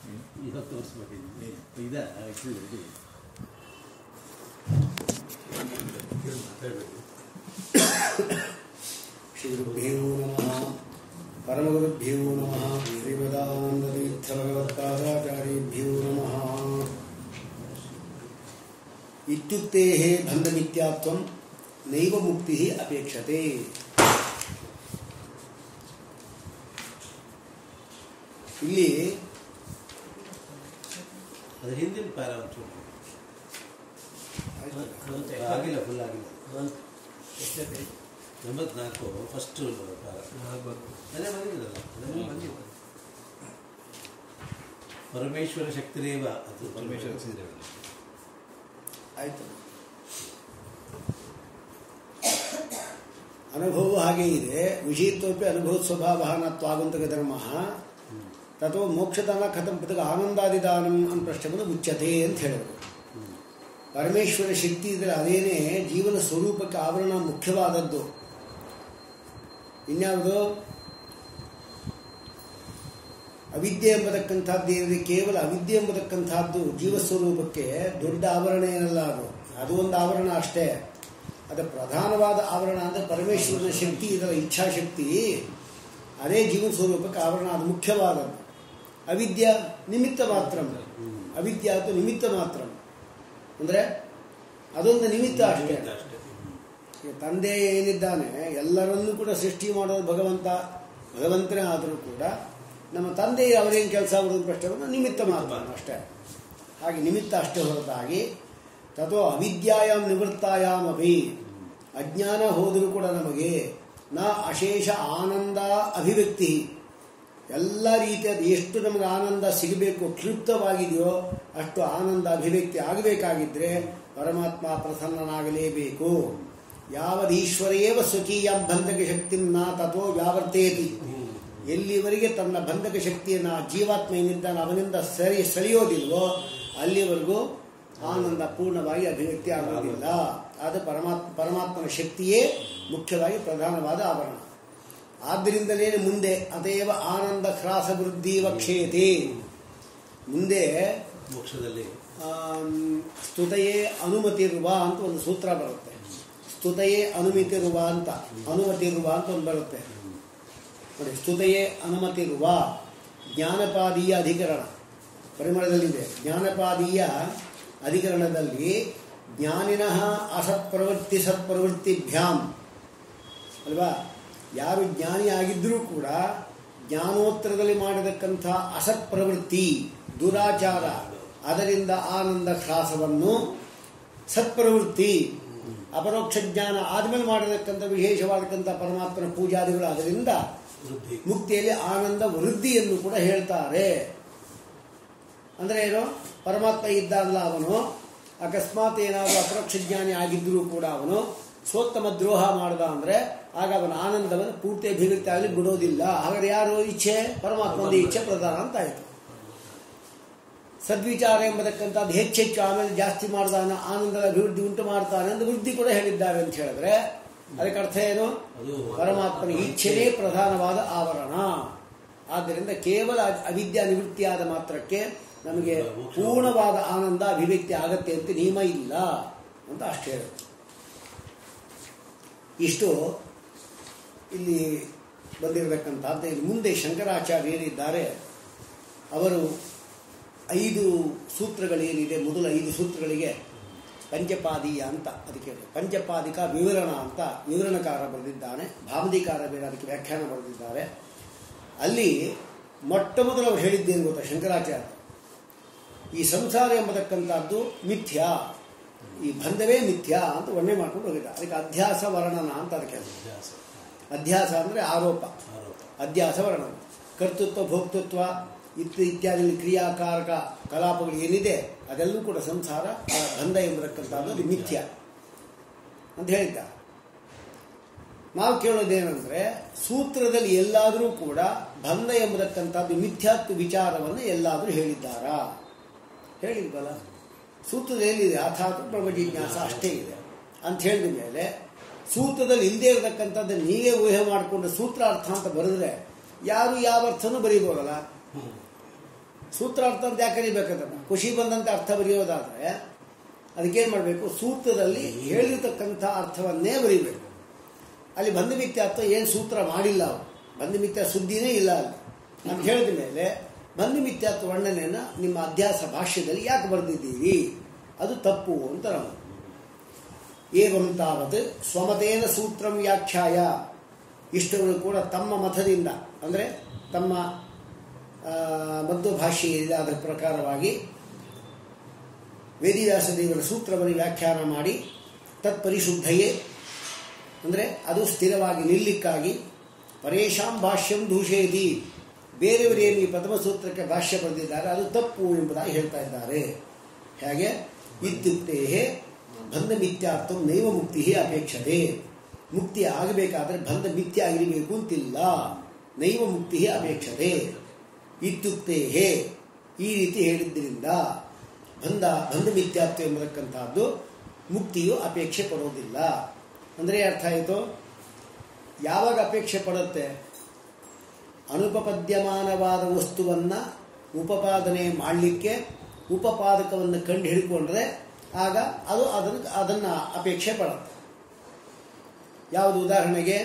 ಇವತ್ತು ತೋರಿಸ್ಬೇಕಿದೆ ಇದ ಆ್ಯಕ್ಚುಲಿ ಇದು ಶ್ರೀಗುರುಭ್ಯೋ ನಮಃ ಪರಮಗುರುಭ್ಯೋ ನಮಃ ಶ್ರೀಮದಾನಂದತೀರ್ಥಭಗವತ್ಪಾದಾಚಾರ್ಯೇಭ್ಯೋ ನಮಃ ಇತ್ಯುಕ್ತೇಃ ಬಂಧಮಿತ್ಯಾತ್ವಂ ನೈವ ಮುಕ್ತಿ ಅಪೇಕ್ಷತೆ ಇಲ್ಲಿ ಅದ್ರ ಹಿಂದಿನ ಪ್ಯಾರ ಒಂಚೂರು ಆಗಿಲ್ಲ ಫುಲ್ ಆಗಿಲ್ಲ ಎಂಬತ್ನಾಲ್ಕು ಫಸ್ಟ್ ಪ್ಯಾರ ಅದೇ ಬಂದಿದ್ದಲ್ಲ ಅದೇ ಬಂದಿಲ್ಲ ಪರಮೇಶ್ವರ ಶಕ್ತಿರೇವ ಅದು ಪರಮೇಶ್ವರ ಆಯ್ತು ಅನುಭವ ಹಾಗೆ ಇದೆ ವಿಷಯತ್ವಪಿ ಅನುಭವ ಸ್ವಭಾವ ನತ್ವಾಗಂತಕ ಧರ್ಮ ತಥೋ ಮೋಕ್ಷದಾನ ಕಥಂ ಪೃಥಕ್ ಆನಂದಾದಿದಾನಂ ಅಂತ ಪ್ರಶ್ನೆ ಮುಚ್ಚತೆ ಅಂತ ಹೇಳಿದರು ಪರಮೇಶ್ವರ ಶಕ್ತಿ ಇದ್ರೆ ಅದೇನೇ ಜೀವನ ಸ್ವರೂಪಕ್ಕೆ ಆವರಣ ಮುಖ್ಯವಾದದ್ದು ಇನ್ಯಾವುದು ಅವಿದ್ಯೆ ಎಂಬತಕ್ಕಂಥದ್ದು ಏನಿದೆ ಕೇವಲ ಅವಿದ್ಯೆ ಎಂಬತಕ್ಕಂಥದ್ದು ಜೀವ ಸ್ವರೂಪಕ್ಕೆ ದೊಡ್ಡ ಆವರಣ ಏನಲ್ಲ ಅದು ಅದು ಒಂದು ಆವರಣ ಅಷ್ಟೇ ಅದು ಪ್ರಧಾನವಾದ ಆವರಣ ಅಂದರೆ ಪರಮೇಶ್ವರನ ಶಕ್ತಿ ಇದರ ಇಚ್ಛಾಶಕ್ತಿ ಅದೇ ಜೀವನ ಸ್ವರೂಪಕ್ಕೆ ಆವರಣ ಅದು ಮುಖ್ಯವಾದದ್ದು ಅವಿದ್ಯ ನಿಮಿತ್ತ ಮಾತ್ರ ಅವಿದ್ಯ ಅದು ನಿಮಿತ್ತ ಮಾತ್ರ ಅಂದರೆ ಅದೊಂದು ನಿಮಿತ್ತ ಅಷ್ಟೇ ಅಷ್ಟೇ ಈಗ ತಂದೆ ಏನಿದ್ದಾನೆ ಎಲ್ಲರನ್ನೂ ಕೂಡ ಸೃಷ್ಟಿ ಮಾಡೋದು ಭಗವಂತ ಭಗವಂತನೇ ಆದರೂ ಕೂಡ ನಮ್ಮ ತಂದೆ ಅವರೇನು ಕೆಲಸ ಮಾಡೋದು ಪ್ರಶ್ನೆ ನಿಮಿತ್ತ ಮಾತ್ರ ಅಷ್ಟೇ ಹಾಗೆ ನಿಮಿತ್ತ ಅಷ್ಟೇ ಹೊರತಾಗಿ ತಥೋ ಅವಿದ್ಯಾಯಾಮ್ ನಿವೃತ್ತಾಯಾಮ್ ಅಭಿ ಅಜ್ಞಾನ ಹೋದರೂ ಕೂಡ ನಮಗೆ ನ ಅಶೇಷ ಆನಂದ ಅಭಿವ್ಯಕ್ತಿ ಎಲ್ಲ ರೀತಿಯಾದ ಎಷ್ಟು ನಮಗೆ ಆನಂದ ಸಿಗಬೇಕು ಕ್ಲುಪ್ತವಾಗಿದೆಯೋ ಅಷ್ಟು ಆನಂದ ಅಭಿವ್ಯಕ್ತಿ ಆಗಬೇಕಾಗಿದ್ದರೆ ಪರಮಾತ್ಮ ಪ್ರಸನ್ನನಾಗಲೇಬೇಕು ಯಾವದೀಶ್ವರೇವ ಸ್ವಕೀಯ ಬಂಧಕ ಶಕ್ತಿ ನಾ ತಥೋ ವ್ಯಾವರ್ತೇತಿ ಎಲ್ಲಿವರೆಗೆ ತನ್ನ ಬಂಧಕ ಶಕ್ತಿಯನ್ನು ಜೀವಾತ್ಮ ಏನಿದ್ದಾನೆ ಅವನಿಂದ ಸರಿ ಸೆಳೆಯೋದಿಲ್ವೋ ಅಲ್ಲಿವರೆಗೂ ಆನಂದ ಪೂರ್ಣವಾಗಿ ಅಭಿವ್ಯಕ್ತಿ ಆಗೋದಿಲ್ಲ ಅದು ಪರಮಾತ್ಮ ಪರಮಾತ್ಮನ ಶಕ್ತಿಯೇ ಮುಖ್ಯವಾಗಿ ಪ್ರಧಾನವಾದ ಆವರಣ ಆದ್ದರಿಂದಲೇ ಮುಂದೆ ಅದೇವ ಆನಂದ ಕ್ರಾಸ ವೃದ್ಧಿ ವಕ್ಷೇತಿ ಮುಂದೆ ಮೋಕ್ಷದಲ್ಲಿ ಆಮ್, ಸ್ತುತಯೇ ಅನುಮತಿರುವ ಅಂತ ಒಂದು ಸೂತ್ರ ಬರುತ್ತೆ ಸ್ತುತಯೇ ಅನುಮತಿರುವ ಅಂತ ಅನುಮತಿರುವ ಅಂತ ಒಂದು ಬರುತ್ತೆ ನೋಡಿ ಸ್ತುತಯೇ ಅನುಮತಿರುವ ಜ್ಞಾನಪಾದೀಯ ಅಧಿಕರಣ ಪರಿಮಳದಲ್ಲಿದೆ ಜ್ಞಾನಪಾದೀಯ ಅಧಿಕರಣದಲ್ಲಿ ಜ್ಞಾನಿನಃ ಅಸತ್ಪ್ರವೃತ್ತಿ ಸತ್ಪ್ರವೃತ್ತಿಭ್ಯಾಂ ಅಲ್ವಾ ಯಾರು ಜ್ಞಾನಿ ಆಗಿದ್ದರೂ ಕೂಡ ಜ್ಞಾನೋತ್ತರದಲ್ಲಿ ಮಾಡತಕ್ಕಂಥ ಅಸತ್ ಪ್ರವೃತ್ತಿ ದುರಾಚಾರ ಅದರಿಂದ ಆನಂದ ಹ್ರಾಸವನ್ನು ಸತ್ಪ್ರವೃತ್ತಿ ಅಪರೋಕ್ಷ ಜ್ಞಾನ ಆದಮೇಲೆ ಮಾಡತಕ್ಕಂಥ ವಿಶೇಷವಾದಕ್ಕಂಥ ಪರಮಾತ್ಮನ ಪೂಜಾದಿಗಳು ಅದರಿಂದ ವೃದ್ಧಿ ಮುಕ್ತಿಯಲ್ಲಿ ಆನಂದ ವೃದ್ಧಿಯನ್ನು ಕೂಡ ಹೇಳ್ತಾರೆ ಅಂದರೆ ಏನು ಪರಮಾತ್ಮ ಇದ್ದಾನಲ್ಲ ಅವನು ಅಕಸ್ಮಾತ್ ಏನಾದರೂ ಅಪರೋಕ್ಷ ಜ್ಞಾನಿ ಆಗಿದ್ದರೂ ಕೂಡ ಅವನು ಸ್ವೋತ್ತಮ ದ್ರೋಹ ಮಾಡ್ದ ಅಂದರೆ ಆಗ ಅವನ ಆನಂದವನ್ನು ಪೂರ್ತಿ ಅಭಿವ್ಯಕ್ತಿ ಆಗಲಿ ಬಿಡೋದಿಲ್ಲ ಹಾಗಾದ್ರೆ ಯಾರು ಇಚ್ಛೆ ಪರಮಾತ್ಮನ ಇಚ್ಛೆ ಪ್ರಧಾನ ಅಂತ ಆಯಿತು ಸದ್ವಿಚಾರ ಎಂಬತಕ್ಕಂಥದ್ದು ಹೆಚ್ಚೆಚ್ಚು ಆಮೇಲೆ ಜಾಸ್ತಿ ಮಾಡ್ದಾನ ಆನಂದದ ಅಭಿವೃದ್ಧಿ ಉಂಟು ಮಾಡ್ತಾನೆ ಅಂತ ವೃದ್ಧಿ ಕೂಡ ಹೇಳಿದ್ದಾರೆ ಅಂತ ಹೇಳಿದ್ರೆ ಅದಕ್ಕೆ ಅರ್ಥ ಏನು ಅದು ಪರಮಾತ್ಮನ ಇಚ್ಛೆನೇ ಪ್ರಧಾನವಾದ ಆವರಣ ಆದ್ದರಿಂದ ಕೇವಲ ಅ- ಅವಿದ್ಯಾ ನಿವೃತ್ತಿಯಾದ ಮಾತ್ರಕ್ಕೆ ನಮಗೆ ಪೂರ್ಣವಾದ ಆನಂದ ಅಭಿವ್ಯಕ್ತಿ ಆಗತ್ತೆ ಅಂತ ನಿಯಮ ಇಲ್ಲ ಅಂತ ಅಷ್ಟೇ ಹೇಳುತ್ತೆ ಇಷ್ಟು ಇಲ್ಲಿ ಬಂದಿರತಕ್ಕಂಥದ್ದು ಇಲ್ಲಿ ಮುಂದೆ ಶಂಕರಾಚಾರ್ಯ ಏನಿದ್ದಾರೆ ಅವರು ಐದು ಸೂತ್ರಗಳೇನಿದೆ ಮೊದಲ ಐದು ಸೂತ್ರಗಳಿಗೆ ಪಂಚಪಾದೀಯ ಅಂತ ಅದಕ್ಕೆ ಹೇಳಿ. ಪಂಚಪಾದಿಕ ವಿವರಣ ಅಂತ ವಿವರಣಕಾರ ಬರೆದಿದ್ದಾನೆ ಭಾಮದಿಕಾರ ಬೇರೆ ಅದಕ್ಕೆ ವ್ಯಾಖ್ಯಾನ ಬರೆದಿದ್ದಾರೆ ಅಲ್ಲಿ ಮೊಟ್ಟ ಮೊದಲು ಅವ್ರು ಹೇಳಿದ್ದೇನು ಗೊತ್ತಾ ಶಂಕರಾಚಾರ್ಯ ಈ ಸಂಸಾರ ಎಂಬತಕ್ಕಂಥದ್ದು ಮಿಥ್ಯಾ ಈ ಬಂಧವೇ ಮಿಥ್ಯಾ ಅಂತ ವರ್ಣನೆ ಮಾಡ್ಕೊಂಡು ಹೋಗಿದ್ದಾರೆ ಅದಕ್ಕೆ ಅಧ್ಯಾಸ ವರ್ಣನ ಅಂತ ಅದಕ್ಕೆ ಹೆಸರು. ಅಭ್ಯಾಸ ಅಧ್ಯಾಸ ಅಂದರೆ ಆರೋಪ ಆರೋಪ ಅಧ್ಯಾಸ ವರ್ಣನ ಕರ್ತೃತ್ವ ಭೋಕ್ತೃತ್ವ ಇತ್ ಇತ್ಯಾದಿ ಕ್ರಿಯಾಕಾರಕ ಕಲಾಪಗಳು ಏನಿದೆ ಅದೆಲ್ಲೂ ಕೂಡ ಸಂಸಾರ ಆ ಬಂಧ ಎಂಬತಕ್ಕಂಥದ್ದು ಅದು ಮಿಥ್ಯ ಅಂತ ಹೇಳಿದ್ದ ನಾವು ಕೇಳೋದೇನೆಂದ್ರೆ ಸೂತ್ರದಲ್ಲಿ ಎಲ್ಲಾದರೂ ಕೂಡ ಬಂಧ ಎಂಬತಕ್ಕಂಥದ್ದು ಮಿಥ್ಯಾತ್ವ ವಿಚಾರವನ್ನು ಎಲ್ಲಾದರೂ ಹೇಳಿದ್ದಾರಾ ಹೇಳಿಲ್ವಲ್ಲ ಸೂತ್ರದಲ್ಲಿ ಎಲ್ಲಿದೆ ಅಥಾತ್ ಪ್ರಭ ಜಿಜ್ಞಾಸ ಅಷ್ಟೇ ಇದೆ ಅಂತ ಹೇಳಿದ ಮೇಲೆ ಸೂತ್ರದಲ್ಲಿ ಇಲ್ಲದೆ ಇರತಕ್ಕಂಥದ್ದು ನೀವೇ ಊಹೆ ಮಾಡಿಕೊಂಡು ಸೂತ್ರ ಅರ್ಥ ಅಂತ ಬರೆದ್ರೆ ಯಾರು ಯಾವ ಅರ್ಥನೂ ಬರೀಬೋದಲ್ಲ ಸೂತ್ರಾರ್ಥ ಅಂತ ಯಾಕೆ ಕರಿಬೇಕದನ್ನು ಖುಷಿ ಬಂದಂತೆ ಅರ್ಥ ಬರೆಯೋದಾದರೆ ಅದಕ್ಕೇನು ಮಾಡಬೇಕು ಸೂತ್ರದಲ್ಲಿ ಹೇಳಿರ್ತಕ್ಕಂಥ ಅರ್ಥವನ್ನೇ ಬರೀಬೇಕು ಅಲ್ಲಿ ಬಂಧು ಮಿಥ್ಯಾತ್ವ ಏನು ಸೂತ್ರ ಮಾಡಿಲ್ಲ ಅವರು ಬಂಧು ಮಿಥ್ಯಾ ಸುದ್ದಿನೇ ಇಲ್ಲ ಅಲ್ಲಿ ನಾನು ಹೇಳಿದ ಮೇಲೆ ಬಂಧು ಮಿಥ್ಯಾತ್ವ ವರ್ಣನೆಯನ್ನು ನಿಮ್ಮ ಅಧ್ಯಾಸ ಭಾಷ್ಯದಲ್ಲಿ ಯಾಕೆ ಬರೆದಿದ್ದೀರಿ ಅದು ತಪ್ಪು ಅಂತ ನಾವು ಏವಂ ತಾವತ್ ಸ್ವಮತೇನ ಸೂತ್ರಂ ವ್ಯಾಖ್ಯಾಯ ಇಷ್ಟಗಳು ಕೂಡ ತಮ್ಮ ಮತದಿಂದ ಅಂದರೆ ತಮ್ಮ ಆ, ಮಧ್ವ ಭಾಷೆ ಇದೆ ಅದರ ಪ್ರಕಾರವಾಗಿ ವೇದಿವ್ಯಾಸ ದೇವರ ಸೂತ್ರವನ್ನು ವ್ಯಾಖ್ಯಾನ ಮಾಡಿ ತತ್ಪರಿಶುದ್ಧಯೇ ಅಂದರೆ ಅದು ಸ್ಥಿರವಾಗಿ ನಿಲ್ಲಿಕ್ಕಾಗಿ ಪರೇಶಾಂ ಭಾಷ್ಯಂ ದೂಷೇತಿ ಬೇರೆಯವರೇನು ಈ ಪ್ರಥಮ ಸೂತ್ರಕ್ಕೆ ಭಾಷ್ಯ ಬರೆದಿದ್ದಾರೆ ಅದು ತಪ್ಪು ಎಂಬುದಾಗಿ ಹೇಳ್ತಾ ಇದ್ದಾರೆ ಹೇಗೆ ಇತ್ಯುಕ್ತೆ ಬಂಧ ಮಿಥ್ಯಾತ್ವ ನೈವ ಮುಕ್ತಿ ಅಪೇಕ್ಷತೆ ಮುಕ್ತಿ ಆಗಬೇಕಾದ್ರೆ ಬಂಧ ಮಿಥ್ಯ ಆಗಿರಬೇಕು ಅಂತಿಲ್ಲ ನೈವ ಮುಕ್ತಿ ಅಪೇಕ್ಷತೆ ಇತ್ಯುಕ್ತೆ ಈ ರೀತಿ ಹೇಳಿದ್ದರಿಂದ ಬಂಧ ಬಂಧ ಮಿಥ್ಯಾತ್ವ ಎಂಬತಕ್ಕಂಥದ್ದು ಮುಕ್ತಿಯು ಅಪೇಕ್ಷೆ ಪಡೋದಿಲ್ಲ ಅಂದರೆ ಅರ್ಥ ಆಯಿತು ಯಾವಾಗ ಅಪೇಕ್ಷೆ ಪಡುತ್ತೆ ಅನುಪಪದ್ಯಮಾನವಾದ ವಸ್ತುವನ್ನು ಉಪಪಾದನೆ ಮಾಡಲಿಕ್ಕೆ ಉಪಪಾದಕವನ್ನು ಕಂಡು ಹಿಡ್ಕೊಂಡ್ರೆ ಆಗ ಅದು ಅದನ್ನು ಅದನ್ನು ಅಪೇಕ್ಷೆ ಪಡುತ್ತೆ ಯಾವುದು ಉದಾಹರಣೆಗೆ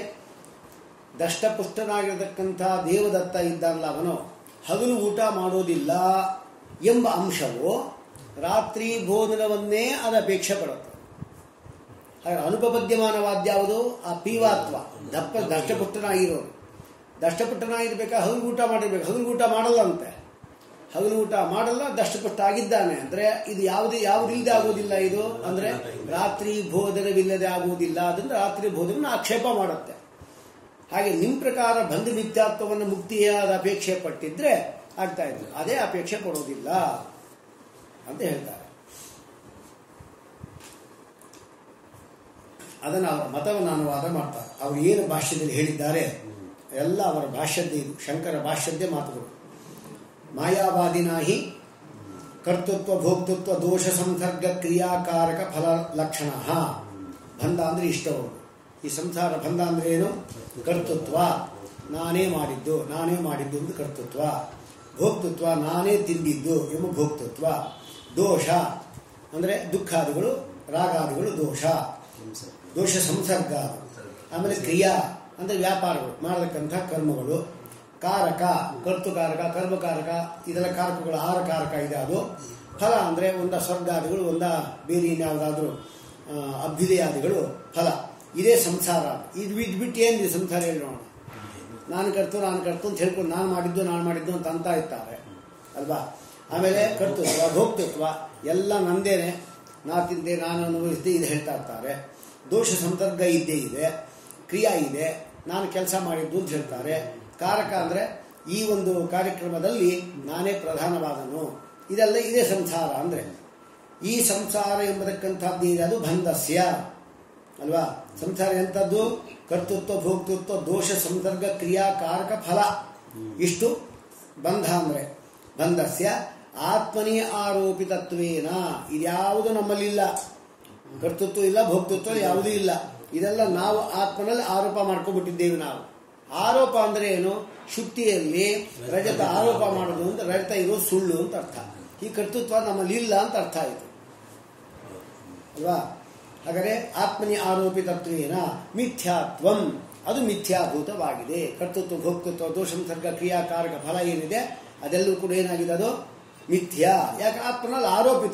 ದಷ್ಟಪುಷ್ಟನಾಗಿರತಕ್ಕಂಥ ದೇವದತ್ತ ಇದ್ದಾನಲ್ಲ ಅವನು ಹಗಲು ಊಟ ಮಾಡೋದಿಲ್ಲ ಎಂಬ ಅಂಶವು ರಾತ್ರಿ ಭೋಜನವನ್ನೇ ಅದು ಅಪೇಕ್ಷೆ ಪಡುತ್ತೆ ಹಾಗೆ ಅನುಪಪದ್ಯಮಾನವಾದ್ಯಾವುದು ಆ ಪೀವಾತ್ವ ದಪ್ಪ ದಷ್ಟಪುಷ್ಟನಾಗಿರೋದು ದಷ್ಟಪುಷ್ಟನಾಗಿರ್ಬೇಕಾ ಹಗಲು ಊಟ ಮಾಡಿರ್ಬೇಕು ಹಗಲು ಊಟ ಮಾಡಲ್ಲ ಅಂತೆ ಹಗಲು ಊಟ ಮಾಡಲ್ಲ ದಷ್ಟಪುಷ್ಟ ಆಗಿದ್ದಾನೆ ಅಂದ್ರೆ ಇದು ಯಾವುದೇ ಯಾವುದಿಲ್ಲದೆ ಆಗೋದಿಲ್ಲ ಇದು ಅಂದ್ರೆ ರಾತ್ರಿ ಭೋಜನವಿಲ್ಲದೆ ಆಗುವುದಿಲ್ಲ ಅದರಿಂದ ರಾತ್ರಿ ಭೋಜನ ಆಕ್ಷೇಪ ಮಾಡುತ್ತೆ ಹಾಗೆ ನಿಮ್ಮ ಪ್ರಕಾರ ಬಂಧು ಮಿಥ್ಯಾತ್ವವನ್ನು ಮುಕ್ತಿಯಾದ ಅಪೇಕ್ಷೆ ಪಟ್ಟಿದ್ರೆ ಆಗ್ತಾ ಇದ್ರು ಅದೇ ಅಪೇಕ್ಷೆ ಪಡೋದಿಲ್ಲ ಅಂತ ಹೇಳ್ತಾರೆ ಅದನ್ನು ಅವರ ಮತವನ್ನು ಅನುವಾದ ಮಾಡ್ತಾರೆ ಅವರು ಏನು ಭಾಷ್ಯದಲ್ಲಿ ಹೇಳಿದ್ದಾರೆ ಎಲ್ಲ ಅವರ ಭಾಷ್ಯದ್ದೇ ಇದು ಶಂಕರ ಭಾಷ್ಯದ್ದೇ ಮಾತುಗಳು ಮಾಯಾವಾದಿನಾಹಿ ಕರ್ತೃತ್ವ ಭೋಕ್ತೃತ್ವ ದೋಷ ಸಂಸರ್ಗ ಕ್ರಿಯಾಕಾರಕ ಫಲ ಲಕ್ಷಣ ಬಂಧ ಅಂದ್ರೆ ಇಷ್ಟವರು ಈ ಸಂಸಾರ ಬಂಧ ಅಂದ್ರೆ ಏನು ಕರ್ತೃತ್ವ ನಾನೇ ಮಾಡಿದ್ದು ನಾನೇ ಮಾಡಿದ್ದು ಎಂದು ಕರ್ತೃತ್ವ ಭೋಕ್ತೃತ್ವ ನಾನೇ ತಿಂದಿದ್ದು ಎಂಬ ಭೋಕ್ತೃತ್ವ ದೋಷ ಅಂದರೆ ದುಃಖಾದಿಗಳು ರಾಗಾದಿಗಳು ದೋಷ ದೋಷ ಸಂಸರ್ಗ ಆಮೇಲೆ ಕ್ರಿಯಾ ಅಂದರೆ ವ್ಯಾಪಾರಗಳು ಮಾಡತಕ್ಕಂಥ ಕರ್ಮಗಳು ಕಾರಕ ಕರ್ತುಕಾರಕ ಕರ್ಮಕಾರಕ ಇದೆಲ್ಲ ಕಾರಕಗಳು ಆಹಾರ ಕಾರಕ ಇದೆ ಅದು ಫಲ ಅಂದರೆ ಒಂದ ಸ್ವರ್ಗಾದಿಗಳು ಒಂದ ಬೇರೆ ಇನ್ಯಾವುದಾದ್ರೂ ಆ, ಅಭ್ಯುದಯಾದಿಗಳು ಫಲ ಇದೇ ಸಂಸಾರ ಇದು ಬಿಟ್ಬಿಟ್ಟು ಏನಿದೆ ಸಂಸಾರ ಹೇಳಿ ನೋಡೋಣ ನಾನು ಕರ್ತು ನಾನು ಕರ್ತು ಅಂತ ಹೇಳ್ಕೊಂಡು ನಾನು ಮಾಡಿದ್ದು ನಾನು ಮಾಡಿದ್ದು ಅಂತ ಅಂತ ಇರ್ತಾರೆ ಅಲ್ವಾ ಆಮೇಲೆ ಕರ್ತೃತ್ವ ಭೋಕ್ತೃತ್ವ ಎಲ್ಲ ನಂದೇನೆ ನಾ ತಿಂದೆ ನಾನು ಅನುಭವಿಸಿದೆ ಇದು ಹೇಳ್ತಾ ಇರ್ತಾರೆ ದೋಷ ಸಂಸರ್ಗ ಇದ್ದೇ ಇದೆ ಕ್ರಿಯಾ ಇದೆ ನಾನು ಕೆಲಸ ಮಾಡಿದ್ದು ಅಂತ ಹೇಳ್ತಾರೆ ಕಾರಕ ಅಂದರೆ ಈ ಒಂದು ಕಾರ್ಯಕ್ರಮದಲ್ಲಿ ನಾನೇ ಪ್ರಧಾನವಾದನು ಇದೆಲ್ಲ ಇದೇ ಸಂಸಾರ ಅಂದರೆ ಈ ಸಂಸಾರ ಎಂಬತಕ್ಕಂಥದ್ದು ಇದೆ ಅದು ಬಂಧಸ್ಯ ಅಲ್ವಾ ಸಂಸಾರ ಎಂಥದ್ದು ಕರ್ತೃತ್ವ ಭೋಕ್ತೃತ್ವ ದೋಷ ಸಂಸರ್ಗ ಕ್ರಿಯಾ ಕಾರಕ ಫಲ ಇಷ್ಟು ಬಂಧ ಅಂದರೆ ಬಂಧಸ್ಯ ಆತ್ಮನಿ ಆರೋಪಿತತ್ವೇನ ಇದ್ಯಾವುದು ನಮ್ಮಲ್ಲಿಲ್ಲ ಕರ್ತೃತ್ವ ಇಲ್ಲ ಭೋಕ್ತೃತ್ವ ಯಾವುದೂ ಇಲ್ಲ ಇದೆಲ್ಲ ನಾವು ಆತ್ಮನಲ್ಲಿ ಆರೋಪ ಮಾಡ್ಕೊಂಡ್ಬಿಟ್ಟಿದ್ದೇವೆ ನಾವು ಆರೋಪ ಅಂದ್ರೆ ಏನು ಶುದ್ಧಿಯಲ್ಲಿ ರಜತ ಆರೋಪ ಮಾಡೋದು ಅಂತ ರಜತ ಇರೋದು ಸುಳ್ಳು ಅಂತ ಅರ್ಥ ಈ ಕರ್ತೃತ್ವ ನಮ್ಮಲ್ಲಿ ಇಲ್ಲ ಅಂತ ಅರ್ಥ ಆಯಿತು ಅಲ್ವಾ ಹಾಗಾದರೆ ಆತ್ಮನಿ ಆರೋಪಿತತ್ವೇನ ಮಿಥ್ಯಾತ್ವಂ ಅದು ಮಿಥ್ಯಾಭೂತವಾಗಿದೆ ಕರ್ತೃತ್ವ ಭೋಕ್ತೃತ್ವ ದೋಷ ಸಂಸರ್ಗ ಕ್ರಿಯಾಕಾರಕ ಫಲ ಏನಿದೆ ಅದೆಲ್ಲವೂ ಕೂಡ ಏನಾಗಿದೆ ಅದು ಮಿಥ್ಯಾ ಯಾಕೆ ಆತ್ಮನಲ್ಲಿ ಆರೋಪಿತ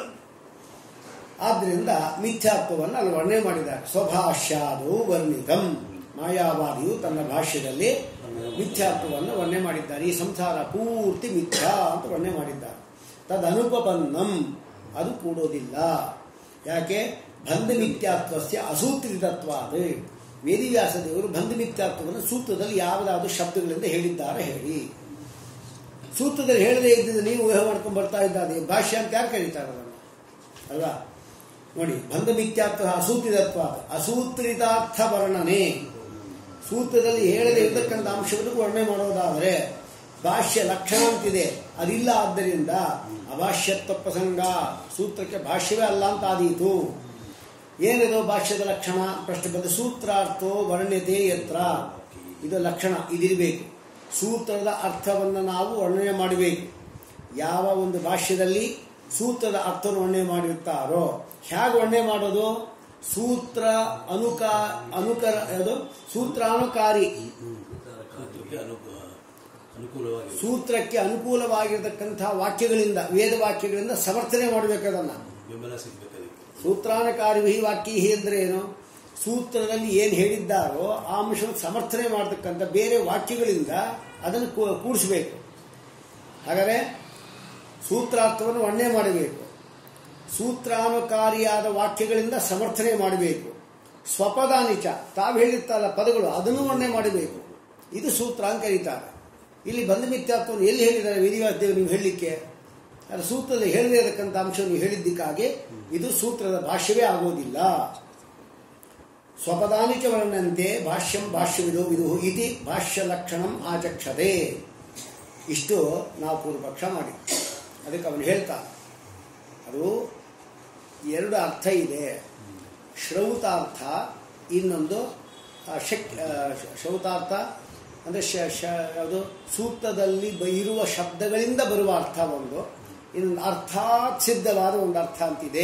ಆದ್ದರಿಂದ ಮಿಥ್ಯಾತ್ವವನ್ನು ಅಲ್ಲಿ ವರ್ಣನೆ ಮಾಡಿದ್ದಾರೆ ಸ್ವಭಾಷ್ಯಾದು ವರ್ಣಿತಂ ಮಾಯಾವಾದಿಯು ತನ್ನ ಭಾಷ್ಯದಲ್ಲಿ ಮಿಥ್ಯಾತ್ವವನ್ನು ವರ್ಣನೆ ಮಾಡಿದ್ದಾರೆ ಈ ಸಂಸಾರ ಪೂರ್ತಿ ಮಿಥ್ಯಾ ಅಂತ ವರ್ಣನೆ ಮಾಡಿದ್ದಾರೆ ತದನುಪಪನ್ನಂ ಅದು ಕೂಡೋದಿಲ್ಲ ಯಾಕೆ ಬಂಧ ಮಿಥ್ಯಾತ್ವಸ್ಯ ಅಸೂತ್ರಿತತ್ವಾದ ವೇದಿವ್ಯಾಸ ದೇವರು ಬಂಧ ಮಿಥ್ಯಾತ್ವವನ್ನು ಸೂತ್ರದಲ್ಲಿ ಯಾವುದಾದ್ರೂ ಶಬ್ದಗಳಿಂದ ಹೇಳಿದ್ದಾರೆ ಹೇಳಿ ಸೂತ್ರದಲ್ಲಿ ಹೇಳದೇ ಇದ್ದಿದ್ದು ನೀವು ಊಹೆ ಮಾಡ್ಕೊಂಡು ಬರ್ತಾ ಇದ್ದಾರೆ ಭಾಷ್ಯ ಅಂತ ಯಾರು ಕರೀತಾರೆ ಅದನ್ನು ಅಲ್ವಾ ನೋಡಿ ಬಂಧ ಮಿಥ್ಯಾತ್ವ ಅಸೂತ್ರಿತತ್ವ ಅಸೂತ್ರಿತಾರ್ಥ ವರ್ಣನೆ ಸೂತ್ರದಲ್ಲಿ ಹೇಳದೇ ಇರತಕ್ಕಂಥ ಅಂಶವನ್ನು ವರ್ಣನೆ ಮಾಡೋದಾದರೆ ಭಾಷ್ಯ ಲಕ್ಷಣ ಅಂತಿದೆ ಅದಿಲ್ಲ ಆದ್ದರಿಂದ ಅಭಾಷ್ಯತ್ವ ಪ್ರಸಂಗ ಸೂತ್ರಕ್ಕೆ ಭಾಷ್ಯವೇ ಅಲ್ಲ ಅಂತ ಆದೀತು ಏನಿದು ಭಾಷ್ಯದ ಲಕ್ಷಣ ಪ್ರಶ್ನೆ ಬಂದ ಸೂತ್ರಾರ್ಥೋ ವರ್ಣ್ಯತೆ ಯತ್ರ ಇದು ಲಕ್ಷಣ ಇದಿರಬೇಕು ಸೂತ್ರದ ಅರ್ಥವನ್ನು ನಾವು ವರ್ಣನೆ ಮಾಡಬೇಕು ಯಾವ ಒಂದು ಭಾಷ್ಯದಲ್ಲಿ ಸೂತ್ರದ ಅರ್ಥವನ್ನು ವರ್ಣನೆ ಮಾಡಿರ್ತಾರೋ ಹೇಗೆ ವರ್ಣನೆ ಮಾಡೋದು ಸೂತ್ರ ಅನುಕಾ ಅನುಕರ ಅದು ಸೂತ್ರಾನುಕಾರಿ ಸೂತ್ರಕ್ಕೆ ಅನುಕೂಲ ಅನುಕೂಲವಾಗಿ ಸೂತ್ರಕ್ಕೆ ಅನುಕೂಲವಾಗಿರತಕ್ಕಂತಹ ವಾಕ್ಯಗಳಿಂದ ವೇದ ವಾಕ್ಯಗಳಿಂದ ಸಮರ್ಥನೆ ಮಾಡಬೇಕು ಅದನ್ನು ಬೆಂಬಲ ಸಿಗ್ಬೇಕು ಅದಕ್ಕೆ ಸೂತ್ರಾನಕಾರಿ ವಿಹಿ ವಾಕ್ಯ ಅಂದ್ರೆ ಏನು ಸೂತ್ರದಲ್ಲಿ ಏನು ಹೇಳಿದ್ದಾರೋ ಆ ಅಂಶವನ್ನು ಸಮರ್ಥನೆ ಮಾಡತಕ್ಕಂಥ ಬೇರೆ ವಾಕ್ಯಗಳಿಂದ ಅದನ್ನು ಕೂ- ಕೂಡಿಸಬೇಕು ಹಾಗಾದರೆ ಸೂತ್ರಾರ್ಥವನ್ನು ವರ್ಣನೆ ಮಾಡಬೇಕು ಸೂತ್ರಾನುಕಾರಿಯಾದ ವಾಕ್ಯಗಳಿಂದ ಸಮರ್ಥನೆ ಮಾಡಬೇಕು ಸ್ವಪದಾನಿಚ ತಾವು ಹೇಳಿರ್ತಾರಲ್ಲ ಪದಗಳು ಅದನ್ನು ವರ್ಣನೆ ಮಾಡಬೇಕು ಇದು ಸೂತ್ರ ಅಂತ ಕರೀತಾರೆ ಇಲ್ಲಿ ಬಂಧ ಮಿಥ್ಯಾತ್ವವನ್ನು ಎಲ್ಲಿ ಹೇಳಿದ್ದಾರೆ ವೇದಿವಾದ್ದೇವ್ ನೀವು ಹೇಳಲಿಕ್ಕೆ ಅದು ಸೂತ್ರದಲ್ಲಿ ಹೇಳದೇ ಇರತಕ್ಕಂಥ ಅಂಶವನ್ನು ಹೇಳಿದ್ದಕ್ಕಾಗಿ ಇದು ಸೂತ್ರದ ಭಾಷ್ಯವೇ ಆಗೋದಿಲ್ಲ ಸ್ವಪದಾನಿಚ ವರ್ಣಂತೆ ಭಾಷ್ಯಂ ಭಾಷ್ಯವಿದು ವಿದು ಇತಿ ಭಾಷ್ಯ ಲಕ್ಷಣಂ ಆಚಕ್ಷತೆ ಇಷ್ಟು ನಾವು ಪೂರ್ವಪಕ್ಷ ಮಾಡಿ ಅದಕ್ಕೆ ಅವನು ಹೇಳ್ತಾ ಅದು ಎರಡು ಅರ್ಥ ಇದೆ ಶ್ರೌತಾರ್ಥ ಇನ್ನೊಂದು ಆ, ಶಕ್ ಆ, ಶ- ಶ್ರೌತಾರ್ಥ ಅಂದರೆ ಶ ಶ ಯಾವುದು ಸೂಕ್ತದಲ್ಲಿ ಬ- ಇರುವ ಶಬ್ದಗಳಿಂದ ಬರುವ ಅರ್ಥ ಒಂದು ಇನ್ನೊಂದು ಅರ್ಥಾತ್ ಸಿದ್ಧವಾದ ಒಂದು ಅರ್ಥ ಅಂತಿದೆ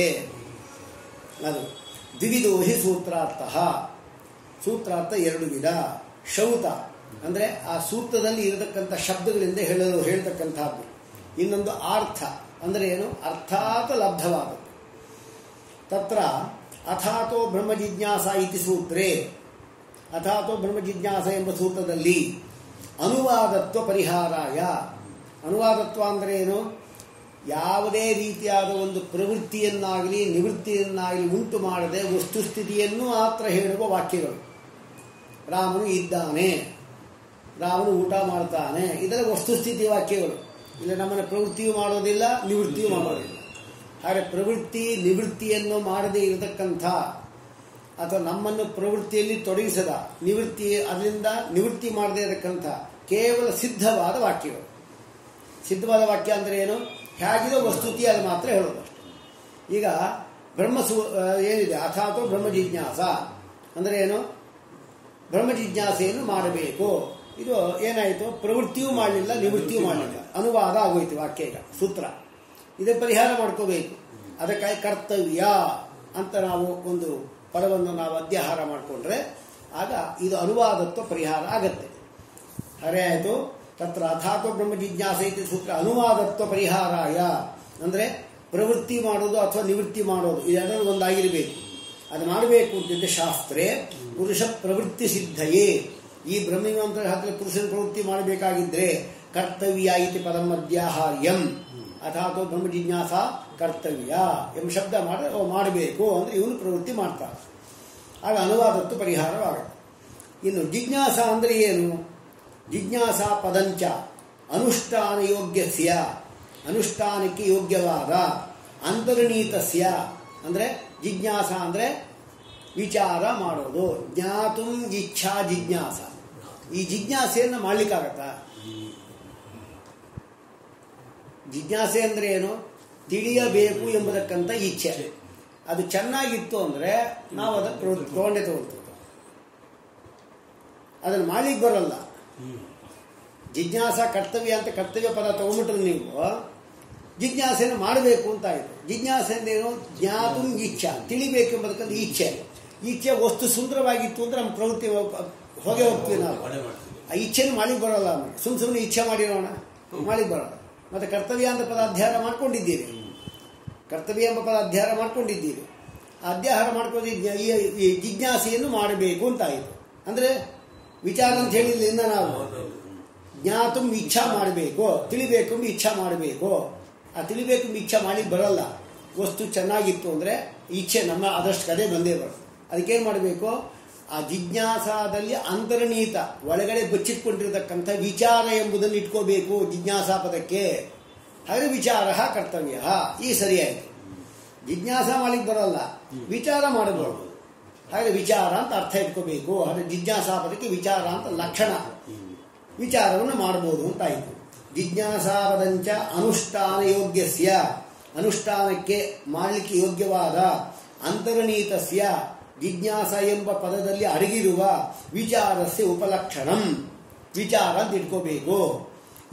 ಅದು ದ್ವಿವಿಧೋಹಿ ಸೂತ್ರಾರ್ಥ ಸೂತ್ರಾರ್ಥ ಎರಡು ವಿಧ ಶೌತ ಅಂದರೆ ಆ ಸೂತ್ರದಲ್ಲಿ ಇರತಕ್ಕಂಥ ಶಬ್ದಗಳಿಂದ ಹೇಳಲು ಹೇಳ್ತಕ್ಕಂಥದ್ದು ಇನ್ನೊಂದು ಆರ್ಥ ಅಂದರೆ ಏನು ಅರ್ಥಾತ್ ಲಬ್ಧವಾದದ್ದು ತತ್ರ ಅಥಾತೋ ಬ್ರಹ್ಮ ಜಿಜ್ಞಾಸ ಇತಿ ಸೂತ್ರೇ ಅಥಾತೋ ಬ್ರಹ್ಮ ಜಿಜ್ಞಾಸ ಎಂಬ ಸೂತ್ರದಲ್ಲಿ ಅನುವಾದತ್ವ ಪರಿಹಾರಾಯ ಅನುವಾದತ್ವ ಅಂದರೆ ಏನು ಯಾವುದೇ ರೀತಿಯಾದ ಒಂದು ಪ್ರವೃತ್ತಿಯನ್ನಾಗಲಿ ನಿವೃತ್ತಿಯನ್ನಾಗಲಿ ಉಂಟು ಮಾಡದೆ ವಸ್ತುಸ್ಥಿತಿಯನ್ನು ಮಾತ್ರ ಹೇಳುವ ವಾಕ್ಯಗಳು ರಾಮನು ಇದ್ದಾನೆ ರಾಮನು ಊಟ ಮಾಡ್ತಾನೆ ಇದರ ವಸ್ತುಸ್ಥಿತಿ ವಾಕ್ಯಗಳು ಇಲ್ಲ ನಮ್ಮನ್ನು ಪ್ರವೃತ್ತಿಯೂ ಮಾಡೋದಿಲ್ಲ ನಿವೃತ್ತಿಯೂ ಮಾಡೋದಿಲ್ಲ ಹಾಗೆ ಪ್ರವೃತ್ತಿ ನಿವೃತ್ತಿಯನ್ನು ಮಾಡದೇ ಇರತಕ್ಕಂಥ ಅಥವಾ ನಮ್ಮನ್ನು ಪ್ರವೃತ್ತಿಯಲ್ಲಿ ತೊಡಗಿಸದ ನಿವೃತ್ತಿ ಅದರಿಂದ ನಿವೃತ್ತಿ ಮಾಡದೇ ಇರತಕ್ಕಂಥ ಕೇವಲ ಸಿದ್ಧವಾದ ವಾಕ್ಯಗಳು ಸಿದ್ಧವಾದ ವಾಕ್ಯ ಅಂದರೆ ಏನು ಹೇಗಿದೆ ವಸ್ತುತಿ ಅದು ಮಾತ್ರ ಹೇಳೋದು ಅಷ್ಟೆ ಈಗ ಬ್ರಹ್ಮ ಸು ಆ, ಏನಿದೆ ಅಥಾತೋ ಬ್ರಹ್ಮ ಜಿಜ್ಞಾಸ ಅಂದರೆ ಏನು ಬ್ರಹ್ಮ ಜಿಜ್ಞಾಸೆಯನ್ನು ಮಾಡಬೇಕು ಇದು ಏನಾಯಿತು ಪ್ರವೃತ್ತಿಯೂ ಮಾಡಲಿಲ್ಲ ನಿವೃತ್ತಿಯೂ ಮಾಡಲಿಲ್ಲ ಅನುವಾದ ಆಗೋಯ್ತು ವಾಕ್ಯ ಈಗ ಸೂತ್ರ ಇದೇ ಪರಿಹಾರ ಮಾಡ್ಕೋಬೇಕು ಅದಕ್ಕಾಗಿ ಕರ್ತವ್ಯ ಅಂತ ನಾವು ಒಂದು ಪದವನ್ನು ನಾವು ಅಧ್ಯಾಹಾರ ಮಾಡಿಕೊಂಡ್ರೆ ಆಗ ಇದು ಅನುವಾದತ್ವ ಪರಿಹಾರ ಆಗತ್ತೆ ಹರೇ ಆಯಿತು ತತ್ರ ಅಥಾತ್ವ ಬ್ರಹ್ಮ ಜಿಜ್ಞಾಸ ಇತಿ ಸೂತ್ರ ಅನುವಾದತ್ವ ಪರಿಹಾರಾಯ ಅಂದರೆ ಪ್ರವೃತ್ತಿ ಮಾಡೋದು ಅಥವಾ ನಿವೃತ್ತಿ ಮಾಡೋದು ಇದೆರಡರಲ್ಲಿ ಒಂದಾಗಿರಬೇಕು ಅದು ಮಾಡಬೇಕು ಅಂತಿದ್ದೆ ಶಾಸ್ತ್ರೇ ಪುರುಷ ಪ್ರವೃತ್ತಿ ಸಿದ್ಧಯೇ ಈ ಬ್ರಹ್ಮಮಂತ್ರ ಹಾಕಲು ಪುರುಷನ ಪ್ರವೃತ್ತಿ ಮಾಡಬೇಕಾಗಿದ್ರೆ ಕರ್ತವ್ಯ ಇತಿ ಪದಂ ಅಧ್ಯಾಹಾರ್ಯಂ ಅಥಾತೋ ಬ್ರಹ್ಮ ಜಿಜ್ಞಾಸ ಕರ್ತವ್ಯ ಎಂಬ ಶಬ್ದ ಮಾಡಿ ಓ ಮಾಡಬೇಕು ಅಂದರೆ ಇವನು ಪ್ರವೃತ್ತಿ ಮಾಡ್ತಾರೆ ಆಗ ಅನುವಾದತ್ತು ಪರಿಹಾರವಾಗುತ್ತೆ ಇನ್ನು ಜಿಜ್ಞಾಸ ಅಂದರೆ ಏನು ಜಿಜ್ಞಾಸ ಪದಂಚ ಅನುಷ್ಠಾನ ಯೋಗ್ಯಸ್ಯ ಅನುಷ್ಠಾನಕ್ಕೆ ಯೋಗ್ಯವಾದ ಅಂತರ್ನೀತಸ್ಯ ಅಂದರೆ ಜಿಜ್ಞಾಸ ಅಂದರೆ ವಿಚಾರ ಮಾಡೋದು ಜ್ಞಾತು ಇಚ್ಛಾ ಜಿಜ್ಞಾಸ ಈ ಜಿಜ್ಞಾಸೆಯನ್ನು ಮಾಡ್ಲಿಕ್ಕಾಗತ್ತಾ ಜಿಜ್ಞಾಸೆ ಅಂದರೆ ಏನು ತಿಳಿಯಬೇಕು ಎಂಬುದಕ್ಕಂತ ಇಚ್ಛೆ ಅದು ಚೆನ್ನಾಗಿತ್ತು ಅಂದರೆ ನಾವು ಅದನ್ನು ಪ್ರವೃತ್ತಿ ತಗೊಂಡೇ ತಗೊಳ್ತೀವಿ ಅದನ್ನು ಮಾಡ್ಲಿಕ್ಕೆ ಬರಲ್ಲ ಜಿಜ್ಞಾಸ ಕರ್ತವ್ಯ ಅಂತ ಕರ್ತವ್ಯ ಪದ ತಗೊಂಡ್ಬಿಟ್ರೆ ನೀವು ಜಿಜ್ಞಾಸೆಯನ್ನು ಮಾಡಬೇಕು ಅಂತ ಆಯಿತು ಜಿಜ್ಞಾಸೆ ಅಂದ್ರೇನು ಜ್ಞಾತು ಇಚ್ಛಾ ತಿಳಿಬೇಕೆಂಬುದಕ್ಕಂತ ಇಚ್ಛೆ ಇಚ್ಛೆ ವಸ್ತು ಸುಂದರವಾಗಿತ್ತು ಅಂದ್ರೆ ನಮ್ಮ ಪ್ರವೃತ್ತಿ ಹೋಗ್- ಹೋಗೇ ಹೋಗ್ತೀವಿ ನಾವು ಮಾಡೇ ಮಾಡ್ತೀವಿ ಆ ಇಚ್ಛೆನ ಮಾಡ್ಲಿಕ್ಕೆ ಬರೋಲ್ಲ ಆಮೇಲೆ ಸುಮ್ ಸುಮ್ಮನೆ ಇಚ್ಛೆ ಮಾಡಿರೋಣ ಮಾಡ್ಲಿಕ್ಕೆ ಬರೋಲ್ಲ ಮತ್ತೆ ಕರ್ತವ್ಯ ಅಂತ ಪದ ಅಧ್ಯಯನ ಮಾಡ್ಕೊಂಡಿದ್ದೀರಿ ಕರ್ತವ್ಯ ಎಂಬ ಪದ ಅಧ್ಯಯನ ಮಾಡ್ಕೊಂಡಿದ್ದೀರಿ ಆ ಅಧ್ಯಯನ ಮಾಡ್ಕೊಂಡು ಈ ಜ- ಈ- ಈ ಜಿಜ್ಞಾಸೆಯನ್ನು ಮಾಡಬೇಕು ಅಂತ ಆಯಿತು ಅಂದ್ರೆ ವಿಚಾರ ಅಂತ ಹೇಳಿದ್ರಿಂದ ನಾವು ಜ್ಞಾತು ಇಚ್ಛಾ ಮಾಡಬೇಕು ತಿಳಿಬೇಕು ಎಂಬ ಇಚ್ಛಾ ಮಾಡಬೇಕು ಆ ತಿಳಿಬೇಕು ಎಂಬ ಇಚ್ಛಾ ಮಾಡ್ಲಿಕ್ಕೆ ಬರಲ್ಲ ವಸ್ತು ಚೆನ್ನಾಗಿತ್ತು ಅಂದ್ರೆ ಇಚ್ಛೆ ನಮ್ಮ ಆದಷ್ಟು ಕದೆ ಬಂದೇ ಬರುತ್ತೆ ಅದಕ್ಕೇನು ಮಾಡಬೇಕು ಆ ಜಿಜ್ಞಾಸಾದಲ್ಲಿ ಅಂತರ್ನೀತ ಒಳಗಡೆ ಬಚ್ಚಿಟ್ಕೊಂಡಿರತಕ್ಕಂಥ ವಿಚಾರ ಎಂಬುದನ್ನು ಇಟ್ಕೋಬೇಕು ಜಿಜ್ಞಾಸಾ ಪದಕ್ಕೆ ಹಾಗೆ ವಿಚಾರ ಕರ್ತವ್ಯ ಈ ಸರಿಯಾಯಿತು ಜಿಜ್ಞಾಸ ಮಾಡ್ಲಿಕ್ಕೆ ಬರಲ್ಲ ವಿಚಾರ ಮಾಡಬಹುದು ಹಾಗೆ ವಿಚಾರ ಅಂತ ಅರ್ಥ ಇಟ್ಕೋಬೇಕು ಹಾಗೆ ಜಿಜ್ಞಾಸಾ ಪದಕ್ಕೆ ವಿಚಾರ ಅಂತ ಲಕ್ಷಣ ವಿಚಾರವನ್ನು ಮಾಡಬಹುದು ಅಂತಾಯಿತು ಜಿಜ್ಞಾಸಾಪದಂಚ ಅನುಷ್ಠಾನ ಯೋಗ್ಯಸ್ಯ ಅನುಷ್ಠಾನಕ್ಕೆ ಮಾಡಲಿಕ್ಕೆ ಯೋಗ್ಯವಾದ ಅಂತರ್ನೀತಸ್ಯ ಜಿಜ್ಞಾಸ ಎಂಬ ಪದದಲ್ಲಿ ಅಡಗಿರುವ ವಿಚಾರಸ್ಯ ಉಪಲಕ್ಷಣಂ ವಿಚಾರ ಅಂತ ಇಟ್ಕೋಬೇಕು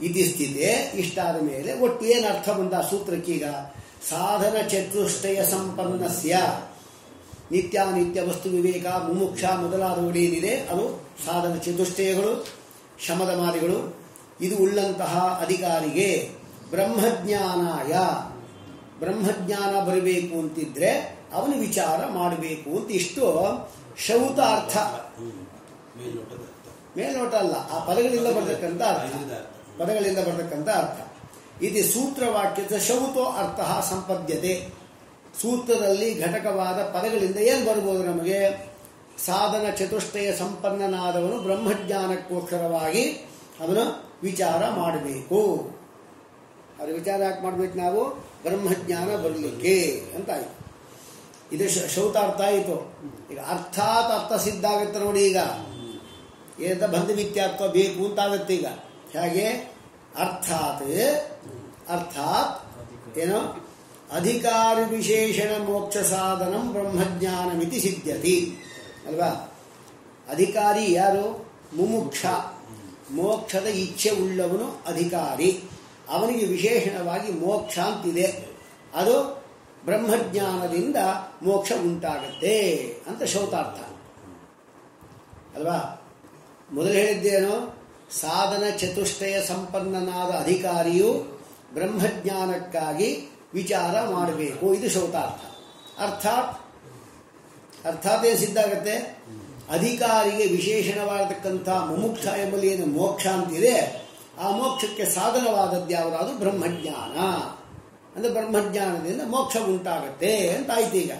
ಇತಿ ಸ್ಥಿತಿ ಇಷ್ಟಾದ ಮೇಲೆ ಒಟ್ಟು ಏನು ಅರ್ಥ ಬಂದ ಆ ಸೂತ್ರಕ್ಕೀಗ ಸಾಧನ ಚತುಷ್ಟಯ ಸಂಪನ್ನಸ್ಯ ನಿತ್ಯಾನಿತ್ಯ ವಸ್ತು ವಿವೇಕ ಮುಮುಕ್ಷ ಮೊದಲಾದವುಗಳು ಏನಿದೆ ಅದು ಸಾಧನ ಚತುಷ್ಟಯಗಳು ಶಮದಮಾದಿಗಳು ಇದು ಉಳ್ಳಂತಹ ಅಧಿಕಾರಿಗೆ ಬ್ರಹ್ಮಜ್ಞಾನಾಯ ಬ್ರಹ್ಮಜ್ಞಾನ ಬರಬೇಕು ಅಂತಿದ್ರೆ ಅವನು ವಿಚಾರ ಮಾಡಬೇಕು ಅಂತ ಇಷ್ಟು ಶೌತ ಅರ್ಥ ಹ್ಮ್. ಮೇಲ್ನೋಟದ ಅರ್ಥ. ಮೇಲ್ನೋಟ ಅಲ್ಲ ಆ ಪದಗಳಿಂದ ಬರ್ತಕ್ಕಂಥ ಅರ್ಥ ಇದರಿಂದ ಅರ್ಥ. ಪದಗಳಿಂದ ಬರ್ತಕ್ಕಂಥ ಅರ್ಥ ಇದು ಸೂತ್ರವಾಕ್ಯದ ಶೌತೋ ಅರ್ಥ ಸಂಪದ್ಯತೆ ಸೂತ್ರದಲ್ಲಿ ಘಟಕವಾದ ಪದಗಳಿಂದ ಏನು ಬರ್ಬೋದು ನಮಗೆ ಸಾಧನ ಚತುಷ್ಟಯ ಸಂಪನ್ನನಾದವನು ಬ್ರಹ್ಮಜ್ಞಾನಕ್ಕೋಸ್ಕರವಾಗಿ ಅವನು ವಿಚಾರ ಮಾಡಬೇಕು ಅದು ವಿಚಾರ ಯಾಕೆ ಮಾಡ್ಬೇಕು ನಾವು ಬ್ರಹ್ಮಜ್ಞಾನ ಬರಲಿಕ್ಕೆ ಅಂತ ಆಯ್ತು ಇದು ಶ- ಶೌತಾರ್ಥ ಆಯಿತು ಈಗ ಅರ್ಥಾತ್ ಅರ್ಥ ಸಿದ್ಧ ಆಗುತ್ತೆ ನೋಡಿ ಈಗ ಏನಂತ ಬಂಧ ಮಿಥ್ಯಾತ್ವ ಬೇಕು ಅಂತ ಆಗುತ್ತೆ ಈಗ ಹೇಗೆ ಅರ್ಥಾತ್ ಅರ್ಥಾತ್ ಏನು ಅಧಿಕಾರಿ ವಿಶೇಷಣ ಮೋಕ್ಷ ಸಾಧನಂ ಬ್ರಹ್ಮಜ್ಞಾನಮಿತಿ ಸಿದ್ಧತಿ ಅಲ್ವಾ ಅಧಿಕಾರಿ ಯಾರು ಮುಮುಕ್ಷ ಮೋಕ್ಷದ ಇಚ್ಛೆ ಉಳ್ಳವನು ಅಧಿಕಾರಿ ಅವನಿಗೆ ವಿಶೇಷಣವಾಗಿ ಮೋಕ್ಷ ಅಂತಿದೆ ಅದು ಬ್ರಹ್ಮಜ್ಞಾನದಿಂದ ಮೋಕ್ಷ ಉಂಟಾಗತ್ತೆ ಅಂತ ಶೌತಾರ್ಥ ಅಲ್ವಾ ಮೊದಲು ಹೇಳಿದ್ದೇನು ಸಾಧನ ಚತುಷ್ಟಯ ಸಂಪನ್ನನಾದ ಅಧಿಕಾರಿಯು ಬ್ರಹ್ಮಜ್ಞಾನಕ್ಕಾಗಿ ವಿಚಾರ ಮಾಡಬೇಕು ಇದು ಶೌತಾರ್ಥ ಅರ್ಥಾತ್ ಅರ್ಥಾತ್ ಏನು ಸಿದ್ಧ ಆಗುತ್ತೆ ಅಧಿಕಾರಿಗೆ ವಿಶೇಷಣವಾಗತಕ್ಕಂಥ ಮುಮುಕ್ಷ ಎಂಬಲ್ಲಿ ಏನು ಮೋಕ್ಷ ಅಂತಿದೆ ಆ ಮೋಕ್ಷಕ್ಕೆ ಸಾಧನವಾದದ್ದು ಯಾವುದು ಬ್ರಹ್ಮಜ್ಞಾನ ಅಂದ್ರೆ ಬ್ರಹ್ಮಜ್ಞಾನದಿಂದ ಮೋಕ್ಷ ಉಂಟಾಗತ್ತೆ ಅಂತ ಆಯ್ತು ಈಗ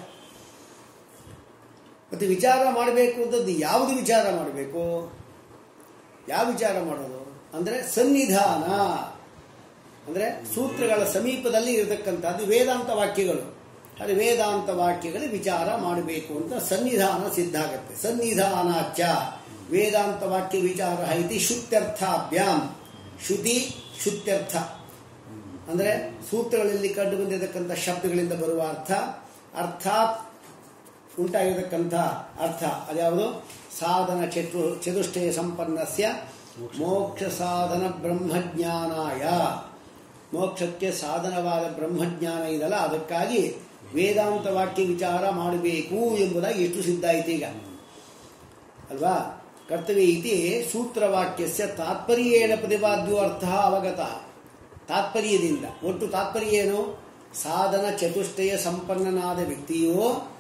ಮತ್ತೆ ವಿಚಾರ ಮಾಡಬೇಕು ಅಂತದ್ದು ಯಾವುದು ವಿಚಾರ ಮಾಡಬೇಕು ಯಾವ ವಿಚಾರ ಮಾಡೋದು ಅಂದರೆ ಸನ್ನಿಧಾನ ಅಂದರೆ ಸೂತ್ರಗಳ ಸಮೀಪದಲ್ಲಿ ಇರತಕ್ಕಂಥದ್ದು ವೇದಾಂತ ವಾಕ್ಯಗಳು ಅದು ವೇದಾಂತ ವಾಕ್ಯಗಳು ವಿಚಾರ ಮಾಡಬೇಕು ಅಂತ ಸನ್ನಿಧಾನ ಸಿದ್ಧ ಆಗುತ್ತೆ ಸನ್ನಿಧಾನಾಚ ವೇದಾಂತ ವಾಕ್ಯ ವಿಚಾರ ಐತಿ ಶುತ್ಯರ್ಥಾಭ್ಯಾಂ ಶ್ರುತಿ ಶುತ್ಯರ್ಥ ಅಂದರೆ ಸೂತ್ರಗಳಲ್ಲಿ ಕಂಡು ಬಂದಿರತಕ್ಕಂಥ ಶಬ್ದಗಳಿಂದ ಬರುವ ಅರ್ಥ ಅರ್ಥಾತ್ ಉಂಟಾಗಿರತಕ್ಕಂಥ ಅರ್ಥ ಅದ್ಯಾವುದು ಸಾಧನ ಚತು ಚತುಷ್ಟಯ ಸಂಪನ್ನಸ್ಯ ಮೋಕ್ಷ ಸಾಧನ ಬ್ರಹ್ಮಜ್ಞಾನಾಯ ಮೋಕ್ಷಕ್ಕೆ ಸಾಧನವಾದ ಬ್ರಹ್ಮಜ್ಞಾನ ಇದಲ್ಲ ಅದಕ್ಕಾಗಿ ವೇದಾಂತ ವಾಕ್ಯ ವಿಚಾರ ಮಾಡಬೇಕು ಎಂಬುದಾಗಿ ಎಷ್ಟು ಸಿದ್ಧ ಆಯ್ತು ಈಗ ಅಲ್ವಾ ಕರ್ತವ್ಯ ಇತಿ ಸೂತ್ರವಾಕ್ಯಸ್ಯ ತಾತ್ಪರ್ಯೇಣ ಪ್ರತಿಪಾದ್ಯೋ ಅರ್ಥ ಅವಗತ ತಾತ್ಪರ್ಯದಿಂದ ಒಟ್ಟು ತಾತ್ಪರ್ಯ ಏನು ಸಾಧನ ಚತುಷ್ಟಯ ಸಂಪನ್ನನಾದ ವ್ಯಕ್ತಿಯು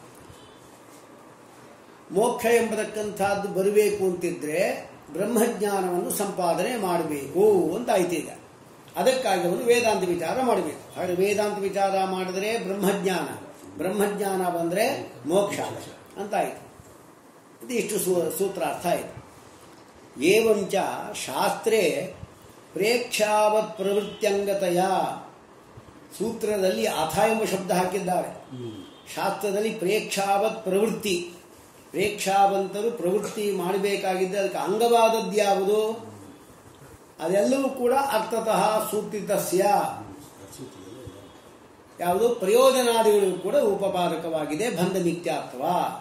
ಮೋಕ್ಷ ಎಂಬತಕ್ಕಂಥದ್ದು ಬರಬೇಕು ಅಂತಿದ್ರೆ ಬ್ರಹ್ಮಜ್ಞಾನವನ್ನು ಸಂಪಾದನೆ ಮಾಡಬೇಕು ಅಂತ ಆಯ್ತು ಈಗ ಅದಕ್ಕಾಗಿ ಅವನು ವೇದಾಂತ ವಿಚಾರ ಮಾಡಬೇಕು ಹಾಗೆ ವೇದಾಂತ ವಿಚಾರ ಮಾಡಿದ್ರೆ ಬ್ರಹ್ಮಜ್ಞಾನ ಬ್ರಹ್ಮಜ್ಞಾನ ಬಂದರೆ ಮೋಕ್ಷ ಅಂತ ಆಯ್ತು ಇದು ಇಷ್ಟು ಸೂ- ಸೂತ್ರ ಅರ್ಥ ಆಯಿತು ಏವಂಚ ಶಾಸ್ತ್ರೇ ಪ್ರೇಕ್ಷಾವತ್ ಪ್ರವೃತ್ತಿಯಂಗತೆಯ ಸೂತ್ರದಲ್ಲಿ ಅಥ ಎಂಬ ಶಬ್ದ ಹಾಕಿದ್ದಾರೆ ಹ್ಮ್. ಶಾಸ್ತ್ರದಲ್ಲಿ ಪ್ರೇಕ್ಷಾವತ್ ಪ್ರವೃತ್ತಿ ಪ್ರೇಕ್ಷಾವಂತರು ಪ್ರವೃತ್ತಿ ಮಾಡಬೇಕಾಗಿದ್ದ ಅದಕ್ಕೆ ಅಂಗವಾದದ್ದು ಯಾವುದು ಅದೆಲ್ಲವೂ ಕೂಡ ಅರ್ಥತಃ ಸೂತ್ರಿತಸ್ಯ ಸೂತ್ರದಲ್ಲಿ ಇದೆ. ಯಾವುದು ಪ್ರಯೋಜನಾದಿಗಳು ಕೂಡ ಉಪಪಾದಕವಾಗಿದೆ ಬಂಧ ಮಿಥ್ಯಾತ್ವ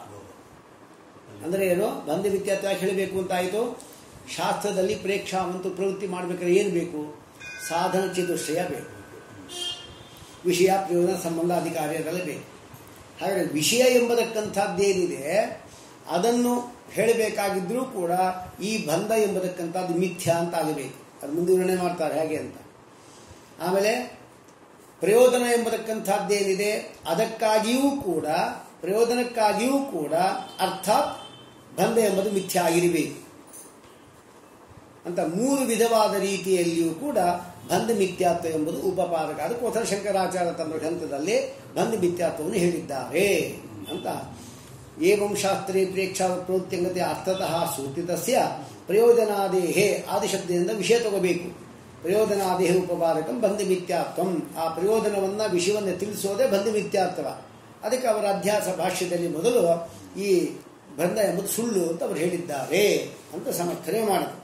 ಅಂದರೆ ಏನು ಬಂಧ ಮಿಥ್ಯಾತ್ವ ಯಾಕೆ ಹೇಳಬೇಕು ಅಂತಾಯಿತು ಶಾಸ್ತ್ರದಲ್ಲಿ ಪ್ರೇಕ್ಷಾವಂತು ಪ್ರವೃತ್ತಿ ಮಾಡಬೇಕಾದ್ರೆ ಏನು ಬೇಕು ಸಾಧನ ಚತುಷ್ಟಯ ಬೇಕು ವಿಷಯ ಪ್ರಯೋಜನ ಸಂಬಂಧ ಅಧಿಕಾರಿ ಅದೆಲ್ಲ ಬೇಕು ಹಾಗಾದರೆ ವಿಷಯ ಎಂಬತಕ್ಕಂಥದ್ದೇನಿದೆ ಅದನ್ನು ಹೇಳಬೇಕಾಗಿದ್ರೂ ಕೂಡ ಈ ಬಂಧ ಎಂಬತಕ್ಕಂಥದ್ದು ಮಿಥ್ಯಾ ಅಂತ ಆಗಬೇಕು ಅದು ಮುಂದುವರಣೆ ಮಾಡ್ತಾರೆ ಹೇಗೆ ಅಂತ ಆಮೇಲೆ ಪ್ರಯೋಜನ ಎಂಬತಕ್ಕಂಥದ್ದೇನಿದೆ ಅದಕ್ಕಾಗಿಯೂ ಕೂಡ ಪ್ರಯೋಜನಕ್ಕಾಗಿಯೂ ಕೂಡ ಅರ್ಥಾತ್ ಬಂಧ ಎಂಬುದು ಮಿಥ್ಯ ಆಗಿರಬೇಕು ಅಂತ ಮೂರು ವಿಧವಾದ ರೀತಿಯಲ್ಲಿಯೂ ಕೂಡ ಬಂಧ ಮಿಥ್ಯಾತ್ವ ಎಂಬುದು ಉಪಪಾದಕ ಅದಕ್ಕೋಸ್ಕರ ಶಂಕರಾಚಾರ್ಯ ತಮ್ಮ ಗ್ರಂಥದಲ್ಲಿ ಬಂಧ ಮಿಥ್ಯಾತ್ವವನ್ನು ಹೇಳಿದ್ದಾರೆ ಅಂತ ಏವಂ ಶಾಸ್ತ್ರೇ ಪ್ರೇಕ್ಷಾ ಪ್ರೋತ್ಯಂಗತೆ ಅರ್ಥತಃ ಸೂಚಿತಸ್ಯ ಪ್ರಯೋಜನಾದೇಹೇ ಆದಿಶಬ್ದದಿಂದ ವಿಷಯ ತಗೋಬೇಕು ಪ್ರಯೋಜನಾದೇಹ ಉಪಪಾದಕಂ ಬಂಧ ಮಿಥ್ಯಾತ್ವಂ ಆ ಪ್ರಯೋಜನವನ್ನ ವಿಷಯವನ್ನು ತಿಳಿಸೋದೇ ಬಂಧ ಮಿಥ್ಯಾತ್ವ ಅದಕ್ಕೆ ಅವರ ಅಧ್ಯಾಸ ಭಾಷ್ಯದಲ್ಲಿ ಮೊದಲು ಈ ಬಂಧ ಎಂಬುದು ಸುಳ್ಳು ಅಂತ ಅವರು ಹೇಳಿದ್ದಾರೆ ಅಂತ ಸಮರ್ಥನೆ ಮಾಡಿದ್ರು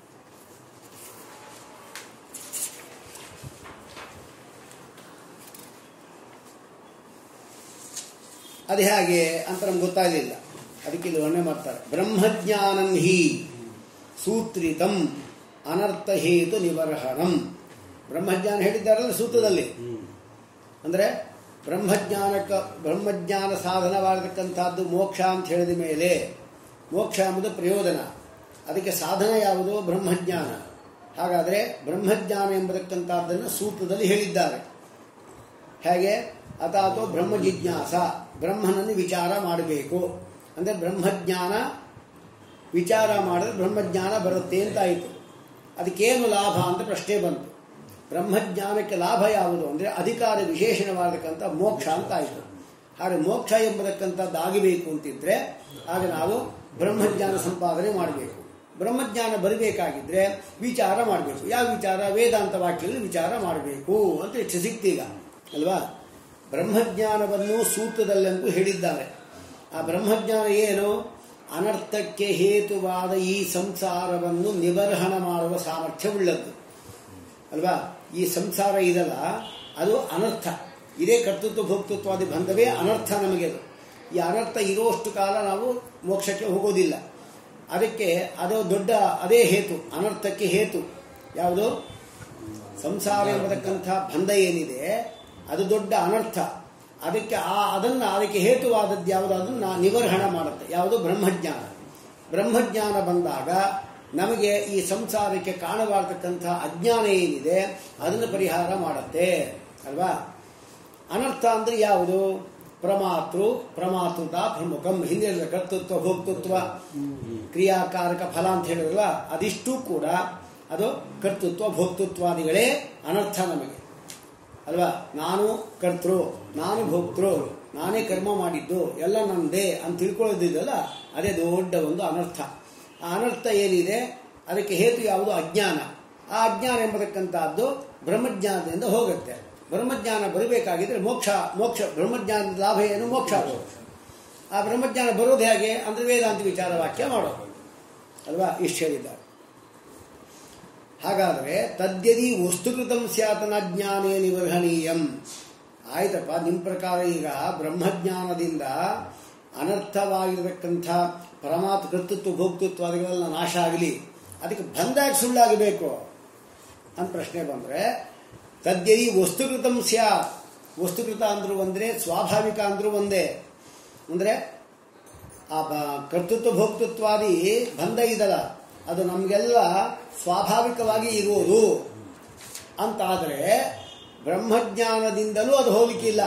ಅದು ಹೇಗೆ ಅಂತ ನಮ್ಗೆ ಗೊತ್ತಾಗಲಿಲ್ಲ ಅದಕ್ಕೆ ಇಲ್ಲಿ ವರ್ಣನೆ ಮಾಡ್ತಾರೆ ಬ್ರಹ್ಮಜ್ಞಾನಂ ಹಿ ಸೂತ್ರಿತಂ ಅನರ್ಥ ಹೇತು ನಿಬರ್ಹಣಂ ಬ್ರಹ್ಮಜ್ಞಾನ ಹೇಳಿದ್ದಾರಲ್ಲ ಸೂತ್ರದಲ್ಲಿ ಹ್ಮ್ ಅಂದರೆ ಬ್ರಹ್ಮಜ್ಞಾನಕ್ಕೆ ಬ್ರಹ್ಮಜ್ಞಾನ ಸಾಧನವಾಗಿರ್ತಕ್ಕಂಥದ್ದು ಮೋಕ್ಷ ಅಂತ ಹೇಳಿದ ಮೇಲೆ ಮೋಕ್ಷ ಎಂಬುದು ಪ್ರಯೋಜನ ಅದಕ್ಕೆ ಸಾಧನ ಯಾವುದು ಬ್ರಹ್ಮಜ್ಞಾನ ಹಾಗಾದರೆ ಬ್ರಹ್ಮಜ್ಞಾನ ಎಂಬತಕ್ಕಂಥದ್ದನ್ನು ಸೂತ್ರದಲ್ಲಿ ಹೇಳಿದ್ದಾರೆ ಹೇಗೆ ಅಥಾತೋ ಬ್ರಹ್ಮ ಜಿಜ್ಞಾಸ ಬ್ರಹ್ಮನನ್ನು ವಿಚಾರ ಮಾಡಬೇಕು ಅಂದರೆ ಬ್ರಹ್ಮಜ್ಞಾನ ವಿಚಾರ ಮಾಡಿದ್ರೆ ಬ್ರಹ್ಮಜ್ಞಾನ ಬರುತ್ತೆ ಅಂತ ಆಯಿತು ಅದಕ್ಕೇನು ಲಾಭ ಅಂತ ಪ್ರಶ್ನೆ ಬಂತು ಬ್ರಹ್ಮಜ್ಞಾನಕ್ಕೆ ಲಾಭ ಯಾವುದು ಅಂದರೆ ಅಧಿಕಾರ ವಿಶೇಷಣವಾದಕ್ಕಂಥ ಮೋಕ್ಷ ಅಂತ ಆಯಿತು ಹಾಗೆ ಮೋಕ್ಷ ಎಂಬತಕ್ಕಂಥದ್ದು ಆಗಬೇಕು ಅಂತಿದ್ರೆ ಆಗ ನಾವು ಬ್ರಹ್ಮಜ್ಞಾನ ಸಂಪಾದನೆ ಮಾಡಬೇಕು ಬ್ರಹ್ಮಜ್ಞಾನ ಬರಬೇಕಾಗಿದ್ರೆ ವಿಚಾರ ಮಾಡಬೇಕು ಯಾವ ವಿಚಾರ ವೇದಾಂತ ವಾಕ್ಯಗಳು ವಿಚಾರ ಮಾಡಬೇಕು ಅಂತ ಹೆಚ್ಚು ಸಿಕ್ತೀಗ ಅಲ್ವಾ ಬ್ರಹ್ಮಜ್ಞಾನವನ್ನು ಸೂತ್ರದಲ್ಲಂತೂ ಹೇಳಿದ್ದಾರೆ ಆ ಬ್ರಹ್ಮಜ್ಞಾನ ಏನು ಅನರ್ಥಕ್ಕೆ ಹೇತುವಾದ ಈ ಸಂಸಾರವನ್ನು ನಿಬರ್ಹಣ ಮಾಡುವ ಸಾಮರ್ಥ್ಯವುಳ್ಳದ್ದು ಅಲ್ವಾ ಈ ಸಂಸಾರ ಇದಲ್ಲ ಅದು ಅನರ್ಥ ಇದೇ ಕರ್ತೃತ್ವ ಭೋಕ್ತೃತ್ವಾದಿ ಬಂಧವೇ ಅನರ್ಥ ನಮಗೆ ಅದು ಈ ಅನರ್ಥ ಇರುವಷ್ಟು ಕಾಲ ನಾವು ಮೋಕ್ಷಕ್ಕೆ ಹೋಗೋದಿಲ್ಲ ಅದಕ್ಕೆ ಅದು ದೊಡ್ಡ ಅದೇ ಹೇತು ಅನರ್ಥಕ್ಕೆ ಹೇತು ಯಾವುದು ಸಂಸಾರ ಎಂಬತಕ್ಕಂಥ ಬಂಧ ಏನಿದೆ ಅದು ದೊಡ್ಡ ಅನರ್ಥ ಅದಕ್ಕೆ ಆ ಅದನ್ನು ಅದಕ್ಕೆ ಹೇತುವಾದದ್ದು ಯಾವುದು ಅದನ್ನು ನಿವರ್ಹಣ ಮಾಡುತ್ತೆ ಯಾವುದು ಬ್ರಹ್ಮಜ್ಞಾನ ಬ್ರಹ್ಮಜ್ಞಾನ ಬಂದಾಗ ನಮಗೆ ಈ ಸಂಸಾರಕ್ಕೆ ಕಾರಣವಾಗತಕ್ಕಂಥ ಅಜ್ಞಾನ ಏನಿದೆ ಅದನ್ನು ಪರಿಹಾರ ಮಾಡುತ್ತೆ ಅಲ್ವಾ ಅನರ್ಥ ಅಂದ್ರೆ ಯಾವುದು ಪ್ರಮಾತೃ ಪ್ರಮಾತೃತ ಪ್ರಮುಖಂ ಹಿಂದೆ ಹೇಳಿದ ಕರ್ತೃತ್ವ ಭೋಕ್ತೃತ್ವ ಕ್ರಿಯಾಕಾರಕ ಫಲ ಅಂತ ಹೇಳಿದ್ರಲ್ಲ ಅದಿಷ್ಟು ಕೂಡ ಅದು ಕರ್ತೃತ್ವ ಭೋಕ್ತೃತ್ವಾದಿಗಳೇ ಅನರ್ಥ ನಮಗೆ ಅಲ್ವಾ ನಾನು ಕರ್ತೃ ನಾನು ಭೋಕ್ತೃ ನಾನೇ ಕರ್ಮ ಮಾಡಿದ್ದು ಎಲ್ಲ ನಂದೇ ಅಂತ ತಿಳ್ಕೊಳ್ಳೋದಿದೆಯಲ್ಲ ಅದೇ ದೊಡ್ಡ ಒಂದು ಅನರ್ಥ ಆ ಅನರ್ಥ ಏನಿದೆ ಅದಕ್ಕೆ ಹೇತು ಯಾವುದು ಅಜ್ಞಾನ ಆ ಅಜ್ಞಾನ ಎಂಬತಕ್ಕಂಥದ್ದು ಬ್ರಹ್ಮಜ್ಞಾನದಿಂದ ಹೋಗುತ್ತೆ ಬ್ರಹ್ಮಜ್ಞಾನ ಬರಬೇಕಾಗಿದ್ರೆ ಮೋಕ್ಷ ಮೋಕ್ಷ ಬ್ರಹ್ಮಜ್ಞಾನದ ಲಾಭ ಏನು ಮೋಕ್ಷ ಆಗೋದು ಆ ಬ್ರಹ್ಮಜ್ಞಾನ ಬರೋದು ಹೇಗೆ ಅಂದ್ರೆ ವೇದಾಂತ ವಿಚಾರ ವಾಕ್ಯ ಮಾಡೋದು ಅಲ್ವಾ ಇಷ್ಟು ಹೇಳಿದ್ದಾರೆ ಹಾಗಾದರೆ ತದ್ಯದಿ ವಸ್ತುಕೃತಂ ಸ್ಯಾತನ ಜ್ಞಾನೇ ನಿವರ್ಹಣೀಯಂ ಆಯ್ತಪ್ಪ ನಿಮ್ಮ ಪ್ರಕಾರ ಈಗ ಬ್ರಹ್ಮಜ್ಞಾನದಿಂದ ಅನರ್ಥವಾಗಿರತಕ್ಕಂಥ ಪರಮಾತ್ಮ ಕರ್ತೃತ್ವ ಭೋಕ್ತೃತ್ವಾದಿಗಳೆಲ್ಲ ನಾಶ ಆಗಲಿ ಅದಕ್ಕೆ ಬಂದಾಗ ಸುಳ್ಳಾಗಬೇಕು ಅಂತ ಪ್ರಶ್ನೆ ಬಂದರೆ ತದ್ಯದಿ ವಸ್ತುಕೃತಂ ಸ್ಯಾತ್ ವಸ್ತುಕೃತ ಅಂದ್ರೂ ಒಂದೇ ಸ್ವಾಭಾವಿಕ ಅಂದ್ರೂ ಒಂದೇ ಅಂದರೆ ಆ ಬ- ಕರ್ತೃತ್ವ ಭೋಕ್ತೃತ್ವಾದಿ ಬಂಧ ಇದಲ್ಲ ಅದು ನಮಗೆಲ್ಲ ಸ್ವಾಭಾವಿಕವಾಗಿ ಇರುವುದು ಅಂತಾದರೆ ಬ್ರಹ್ಮಜ್ಞಾನದಿಂದಲೂ ಅದು ಹೋಲಿಕ್ಕಿಲ್ಲ